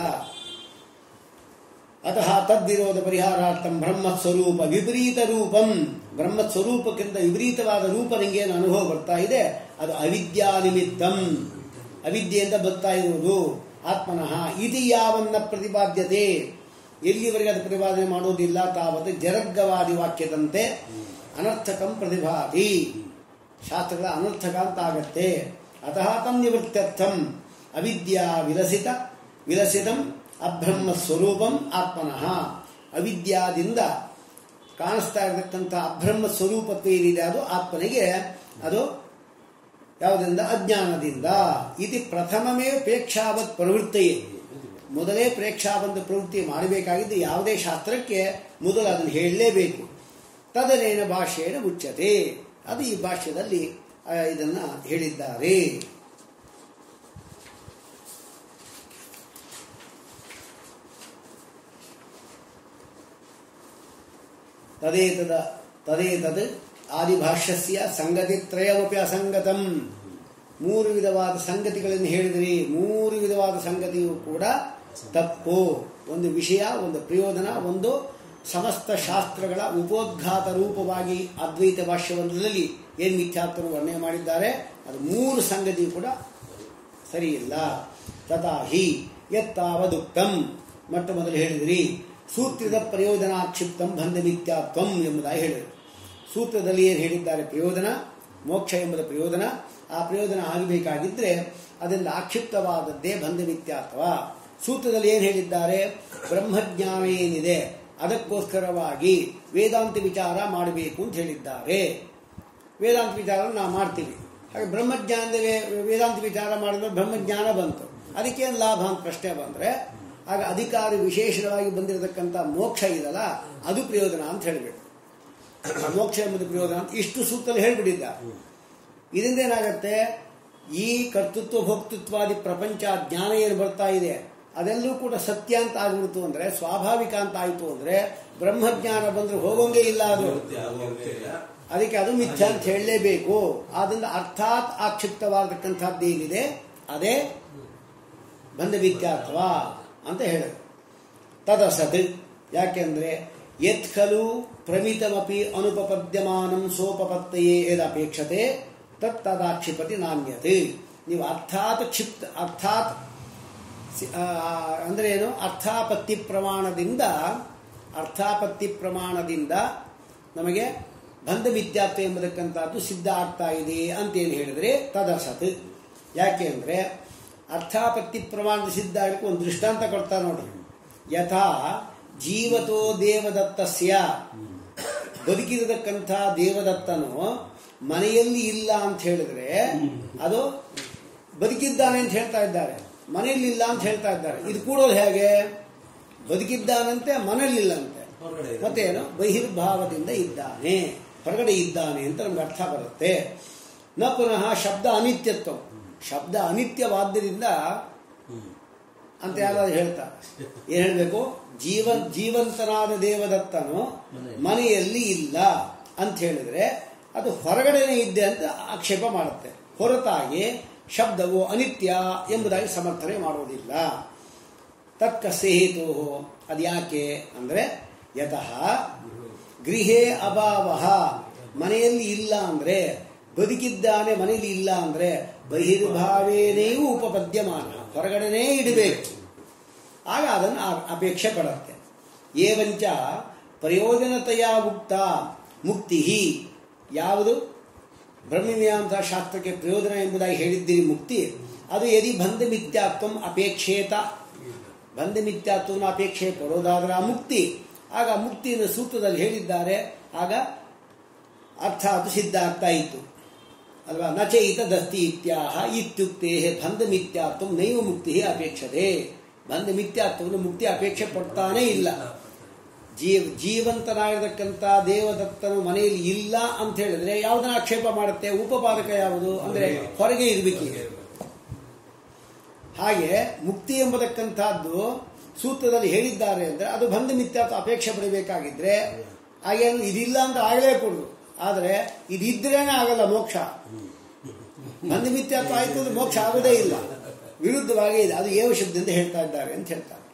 ಅತಃ ತದ್ವಿರೋಧ ಪರಿಹಾರಾರ್ಥಂ ಬ್ರಹ್ಮಸ್ವರೂಪ ವಿಪರೀತ ರೂಪಂ ಬ್ರಹ್ಮಸ್ವರೂಪಕ್ಕಿಂತ ವಿಪರೀತವಾದ ರೂಪ ನಿಂಗೇನು ಅನುಭವ ಬರ್ತಾ ಇದೆ ಅದು ಅವಿದ್ಯಾ ನಿಮಿತ್ತಂ ಅವಿದ್ಯೆಯಿಂದ ಬರ್ತಾ ಇರುವುದು ಆತ್ಮನಃ ಇದು ಯಾವನ್ನ ಪ್ರತಿಪಾದ್ಯತೆ ಎಲ್ಲಿವರೆಗೆ ಅದು ಪ್ರತಿಪಾದನೆ ಮಾಡೋದಿಲ್ಲ ತಾವತ್ತು ಜರಗ್ಗವಾದಿ ವಾಕ್ಯದಂತೆ ಅನರ್ಥಕಂ ಪ್ರತಿಭಾತಿ ಶಾಸ್ತ್ರಗಳ ಅನರ್ಥಕ ಅಂತ ಆಗತ್ತೆ ಅತಃ ತಂ ನಿವೃತ್ತ್ಯರ್ಥಂ ಅವಿದ್ಯಾ ವಿಲಸಿತ ವಿಲಸಿತಂ ಅಬ್ರಹ್ಮ ಸ್ವರೂಪಂ ಆತ್ಮನಃ ಅವಿದ್ಯಾದಿಂದ ಕಾಣಿಸ್ತಾ ಇರತಕ್ಕಂಥ ಅಬ್ರಹ್ಮ ಸ್ವರೂಪತ್ವ ಏನಿದೆ ಅದು ಆತ್ಮನಿಗೆ ಅದು ಯಾವುದರಿಂದ ಅಜ್ಞಾನದಿಂದ ಇದು ಪ್ರಥಮವೇ ಪ್ರೇಕ್ಷಾವತ್ ಪ್ರವೃತ್ತಿಯೇ ಮೊದಲೇ ಪ್ರೇಕ್ಷಾವಂತ ಪ್ರವೃತ್ತಿ ಮಾಡಬೇಕಾಗಿದ್ದು ಯಾವುದೇ ಶಾಸ್ತ್ರಕ್ಕೆ ಮೊದಲು ಅದನ್ನು ಹೇಳಲೇಬೇಕು ತದನೇನ ಭಾಷೆಯನ್ನು ಉಚ್ಯತೆ ಅದು ಈ ಭಾಷ್ಯದಲ್ಲಿ ಆ, ಇದನ್ನ ಹೇಳಿದ್ದಾರೆ ತದೇತದ ತದೇತದ್ ಆದಿಭಾಷ್ಯಸ್ಯ ಸಂಗತಿತ್ರಯವಪಿ ಅಸಂಗತಂ ಮೂರು ವಿಧವಾದ ಸಂಗತಿಗಳನ್ನು ಹೇಳಿದಿರಿ ಮೂರು ವಿಧವಾದ ಸಂಗತಿಯು ಕೂಡ ತಪ್ಪು ಒಂದು ವಿಷಯ ಒಂದು ಪ್ರಯೋಜನ ಒಂದು ಸಮಸ್ತ ಶಾಸ್ತ್ರಗಳ ಉಪೋದ್ಘಾತ ರೂಪವಾಗಿ ಅದ್ವೈತ ಭಾಷ್ಯವೊಂದರಲ್ಲಿ ಏನು ಮಿಥ್ಯಾತ್ವವನ್ನು ವರ್ಣನೆ ಮಾಡಿದ್ದಾರೆ ಅದು ಮೂರು ಸಂಗತಿಯು ಕೂಡ ಸರಿ ಇಲ್ಲ ತಥಾ ಹಿ ಯತ್ತಾವದುಕ್ತಂ ಮೊಟ್ಟ ಮೊದಲು ಹೇಳಿದಿರಿ ಸೂತ್ರದ ಪ್ರಯೋಜನಾಕ್ಷಿಪ್ತಂ ಬಂಧ ಮಿಥ್ಯಾತ್ವಂ ಎಂಬುದಾಗಿ ಹೇಳಿದರು ಸೂತ್ರದಲ್ಲಿ ಏನು ಹೇಳಿದ್ದಾರೆ ಪ್ರಯೋಜನ ಮೋಕ್ಷ ಎಂಬುದ ಪ್ರಯೋಜನ ಆ ಪ್ರಯೋಜನ ಆಗಬೇಕಾಗಿದ್ರೆ ಅದರಿಂದ ಆಕ್ಷಿಪ್ತವಾದದ್ದೇ ಬಂಧ ಮಿಥ್ಯಾತ್ವ ಸೂತ್ರದಲ್ಲಿ ಏನು ಹೇಳಿದ್ದಾರೆ ಬ್ರಹ್ಮಜ್ಞಾನ ಏನಿದೆ ಅದಕ್ಕೋಸ್ಕರವಾಗಿ ವೇದಾಂತ ವಿಚಾರ ಮಾಡಬೇಕು ಅಂತ ಹೇಳಿದ್ದಾರೆ ವೇದಾಂತ ವಿಚಾರ ನಾವು ಮಾಡ್ತೀವಿ ಹಾಗೆ ಬ್ರಹ್ಮಜ್ಞಾನದ ವೇ- ವೇದಾಂತ ವಿಚಾರ ಮಾಡಿದ್ರೆ ಬ್ರಹ್ಮಜ್ಞಾನ ಬಂತು ಅದಕ್ಕೇನು ಲಾಭ ಅಂತ ಪ್ರಶ್ನೆ ಬಂದ್ರೆ ಆಗ ಅಧಿಕಾರಿ ವಿಶೇಷವಾಗಿ ಬಂದಿರತಕ್ಕಂಥ ಮೋಕ್ಷ ಇದಲ್ಲ ಅದು ಪ್ರಯೋಜನ ಅಂತ ಹೇಳಬೇಕು ಮೋಕ್ಷ ಎಂಬುದು ಪ್ರಯೋಜನ ಅಂತ ಇಷ್ಟು ಸೂತ್ರದಲ್ಲಿ ಹೇಳ್ಬಿಟ್ಟಿದ್ದ ಇದರಿಂದ ಏನಾಗತ್ತೆ ಈ ಕರ್ತೃತ್ವ ಭೋಕ್ತೃತ್ವಾದಿ ಪ್ರಪಂಚ ಜ್ಞಾನ ಏನು ಬರ್ತಾ ಇದೆ ಅದೆಲ್ಲೂ ಕೂಡ ಸತ್ಯ ಅಂತ ಆಗ್ಬಿಡ್ತು ಅಂದ್ರೆ ಸ್ವಾಭಾವಿಕ ಅಂತ ಆಯ್ತು ಅಂದ್ರೆ ಬ್ರಹ್ಮಜ್ಞಾನ ಬಂದ್ರೆ ಹೋಗೋಂಗೇ ಇಲ್ಲ ಅದು ನಿವೃತ್ತಿ ಆಗೋದೇ ಇಲ್ಲ ಅದಕ್ಕೆ ಅದು ಮಿಥ್ಯ ಅಂತ ಹೇಳಲೇಬೇಕು ಆದ್ರಿಂದ ಅರ್ಥಾತ್ ಆಕ್ಷಿಪ್ತವಾದಕ್ಕಂಥದ್ದು ಏನಿದೆ ಅದೇ ಬಂಧ ಮಿಥ್ಯಾತ್ವ ಅಂತ ಹೇಳೋದು ತದಸತ್ ಯಾಕೆಂದ್ರೆ ಯತ್ ಖಲು ಪ್ರಮಿತಮಪಿ ಅನುಪಪದ್ಯಮಾನಂ ಸೋಪಪತ್ತಯೇ ಯದಪೇಕ್ಷತೆ ತತ್ ತದಾಕ್ಷಿಪತಿ ನಾಣ್ಯತೆ ನೀವು ಅರ್ಥಾತ್ ಕ್ಷಿಪ್ತ ಅರ್ಥಾತ್ ಸಿ- ಆ, ಅಂದ್ರೆ ಏನು ಅರ್ಥಾಪತ್ತಿ ಪ್ರಮಾಣದಿಂದ ಅರ್ಥಾಪತ್ತಿ ಪ್ರಮಾಣದಿಂದ ನಮಗೆ ಬಂಧ ಮಿಥ್ಯಾತ್ವ ಎಂಬುದಕ್ಕಂಥದ್ದು ಸಿದ್ಧ ಆಗ್ತಾ ಇದೆ ಅಂತೇನು ಹೇಳಿದ್ರೆ ತದಸತ್ ಯಾಕೆ ಅಂದ್ರೆ ಅರ್ಥಾಪತ್ತಿ ಪ್ರಮಾಣದ ಸಿದ್ಧ ಆಗಲಿಕ್ಕೆ ಒಂದು ದೃಷ್ಟಾಂತ ಕೊಡ್ತಾ ನೋಡ್ರಿ ಯಥಾ ಜೀವತೋ ದೇವದತ್ತಸ್ಯ ಬದುಕಿರತಕ್ಕಂಥ ದೇವದತ್ತನು ಮನೆಯಲ್ಲಿ ಇಲ್ಲ ಅಂತ ಹೇಳಿದ್ರೆ ಅದು ಬದುಕಿದ್ದಾನೆ ಅಂತ ಹೇಳ್ತಾ ಇದ್ದಾರೆ ಮನೆಯಲ್ಲಿಲ್ಲ ಅಂತ ಹೇಳ್ತಾ ಇದ್ದಾರೆ ಇದು ಕೂಡೋದು ಹೇಗೆ ಬದುಕಿದ್ದಾನಂತೆ ಮನೆಯಲ್ಲಿಲ್ಲಂತೆ ಹೊರಗಡೆ ಇದೆ. ಮತ್ತೇನು ಬಹಿರ್ಭಾವದಿಂದ ಇದ್ದಾನೆ ಹೊರಗಡೆ ಇದ್ದಾನೆ ಅಂತ ನಮ್ಗೆ ಅರ್ಥ ಬರುತ್ತೆ ನ ಪುನಃ ಶಬ್ದ ಅನಿತ್ಯತ್ವ ಶಬ್ದ ಅನಿತ್ಯವಾದ್ದರಿಂದ ಹ್ಮ್. ಅಂತ ಯಾರಾದ್ರೂ ಹೇಳ್ತಾರೆ ಏನ್ ಹೇಳ್ಬೇಕು ಜೀವನ್ ಜೀವಂತನಾದ ದೇವದತ್ತನು ಮನೆಯಲ್ಲಿ. ಮನೆಯಲ್ಲಿ ಇಲ್ಲ ಅಂತ ಹೇಳಿದ್ರೆ ಅದು ಹೊರಗಡೆನೇ ಇದ್ದೆ ಅಂತ ಆಕ್ಷೇಪ ಮಾಡುತ್ತೆ ಹೊರತಾಗಿ ಶಬ್ದವು ಅನಿತ್ಯ ಎಂಬುದಾಗಿ ಸಮರ್ಥನೆ ಮಾಡುವುದಿಲ್ಲ ತತ್ಕಸ್ಯ ಹೇತು ಅದ್ಯಾಕೆ ಅಂದ್ರೆ ಯತಃ ಗೃಹೇ ಅಭಾವ ಮನೆಯಲ್ಲಿ ಇಲ್ಲ ಅಂದ್ರೆ ಬದುಕಿದ್ದಾನೆ ಮನೆಯಲ್ಲಿ ಇಲ್ಲ ಅಂದ್ರೆ ಬಹಿರ್ಭಾವೇನೆಯೂ ಉಪಪದ್ಯಮಾನ ಹೊರಗಡೆನೇ ಇಡಬೇಕು ಆಗ ಅದನ್ನು ಆ- ಅಪೇಕ್ಷೆ ಪಡುತ್ತೆ ಏವಂಚ ಪ್ರಯೋಜನತೆಯ ಮುಕ್ತ ಮುಕ್ತಿ ಯಾವುದು ಬ್ರಹ್ಮಮೀಮಾಂಸಾ ಶಾಸ್ತ್ರಕ್ಕೆ ಪ್ರಯೋಜನ ಎಂಬುದಾಗಿ ಹೇಳಿದ್ದೀರಿ ಮುಕ್ತಿ ಅದು ಯದಿ ಬಂಧ ಮಿಥ್ಯಾತ್ವ ಅಪೇಕ್ಷೇತ ಬಂಧ ಮಿಥ್ಯಾತ್ವವನ್ನು ಅಪೇಕ್ಷೆ ಪಡೋದಾದ್ರೆ ಆ ಮುಕ್ತಿ ಆಗ ಆ ಮುಕ್ತಿಯನ್ನು ಸೂತ್ರದಲ್ಲಿ ಹೇಳಿದ್ದಾರೆ ಆಗ ಅರ್ಥ ಅದು ಸಿದ್ಧ ಆಗ್ತಾ ಇತ್ತು ಅಲ್ವಾ ನಚೈತ ದಸ್ತಿ ಇತ್ಯಾಹ ಇತ್ಯುಕ್ತೆ ಬಂಧ ಮಿಥ್ಯಾತ್ವ ನೈವ ಮುಕ್ತಿ ಅಪೇಕ್ಷತೆ ಬಂಧ ಮಿಥ್ಯಾತ್ವವನ್ನು ಮುಕ್ತಿ ಅಪೇಕ್ಷೆ ಪಡ್ತಾನೇ ಇಲ್ಲ ಜೀವ ಜೀವಂತನಾಗಿರತಕ್ಕಂಥ ದೇವದತ್ತನು ಮನೆಯಲ್ಲಿ ಇಲ್ಲ ಅಂತ ಹೇಳಿದ್ರೆ ಯಾವುದನ್ನ ಆಕ್ಷೇಪ ಮಾಡುತ್ತೆ ಉಪಪಾದಕ ಯಾವುದು ಅಂದ್ರೆ ಹೊರಗೆ ಇರಬೇಕೀಗ ಹಾಗೆ ಮುಕ್ತಿ ಎಂಬತಕ್ಕಂಥದ್ದು ಸೂತ್ರದಲ್ಲಿ ಹೇಳಿದ್ದಾರೆ ಅಂದ್ರೆ ಅದು ಬಂಧ ಮಿಥ್ಯಾತ್ವ ಅಪೇಕ್ಷೆ ಪಡಬೇಕಾಗಿದ್ರೆ ಹಾಗೆ ಇದಿಲ್ಲ ಅಂತ ಆಗಲೇ ಕೊಡುದು ಆದರೆ ಇದಿದ್ರೇನೆ ಆಗಲ್ಲ ಮೋಕ್ಷ ಬಂಧ ಮಿಥ್ಯಾತ್ವ ಆಯ್ತು ಅಂದ್ರೆ ಮೋಕ್ಷ ಆಗೋದೇ ಇಲ್ಲ ವಿರುದ್ಧವಾಗಿ ಇದೆ ಅದು ಏವ ಶಬ್ದದಿಂದ ಹೇಳ್ತಾ ಇದ್ದಾರೆ ಅಂತ ಹೇಳ್ತಾರೆ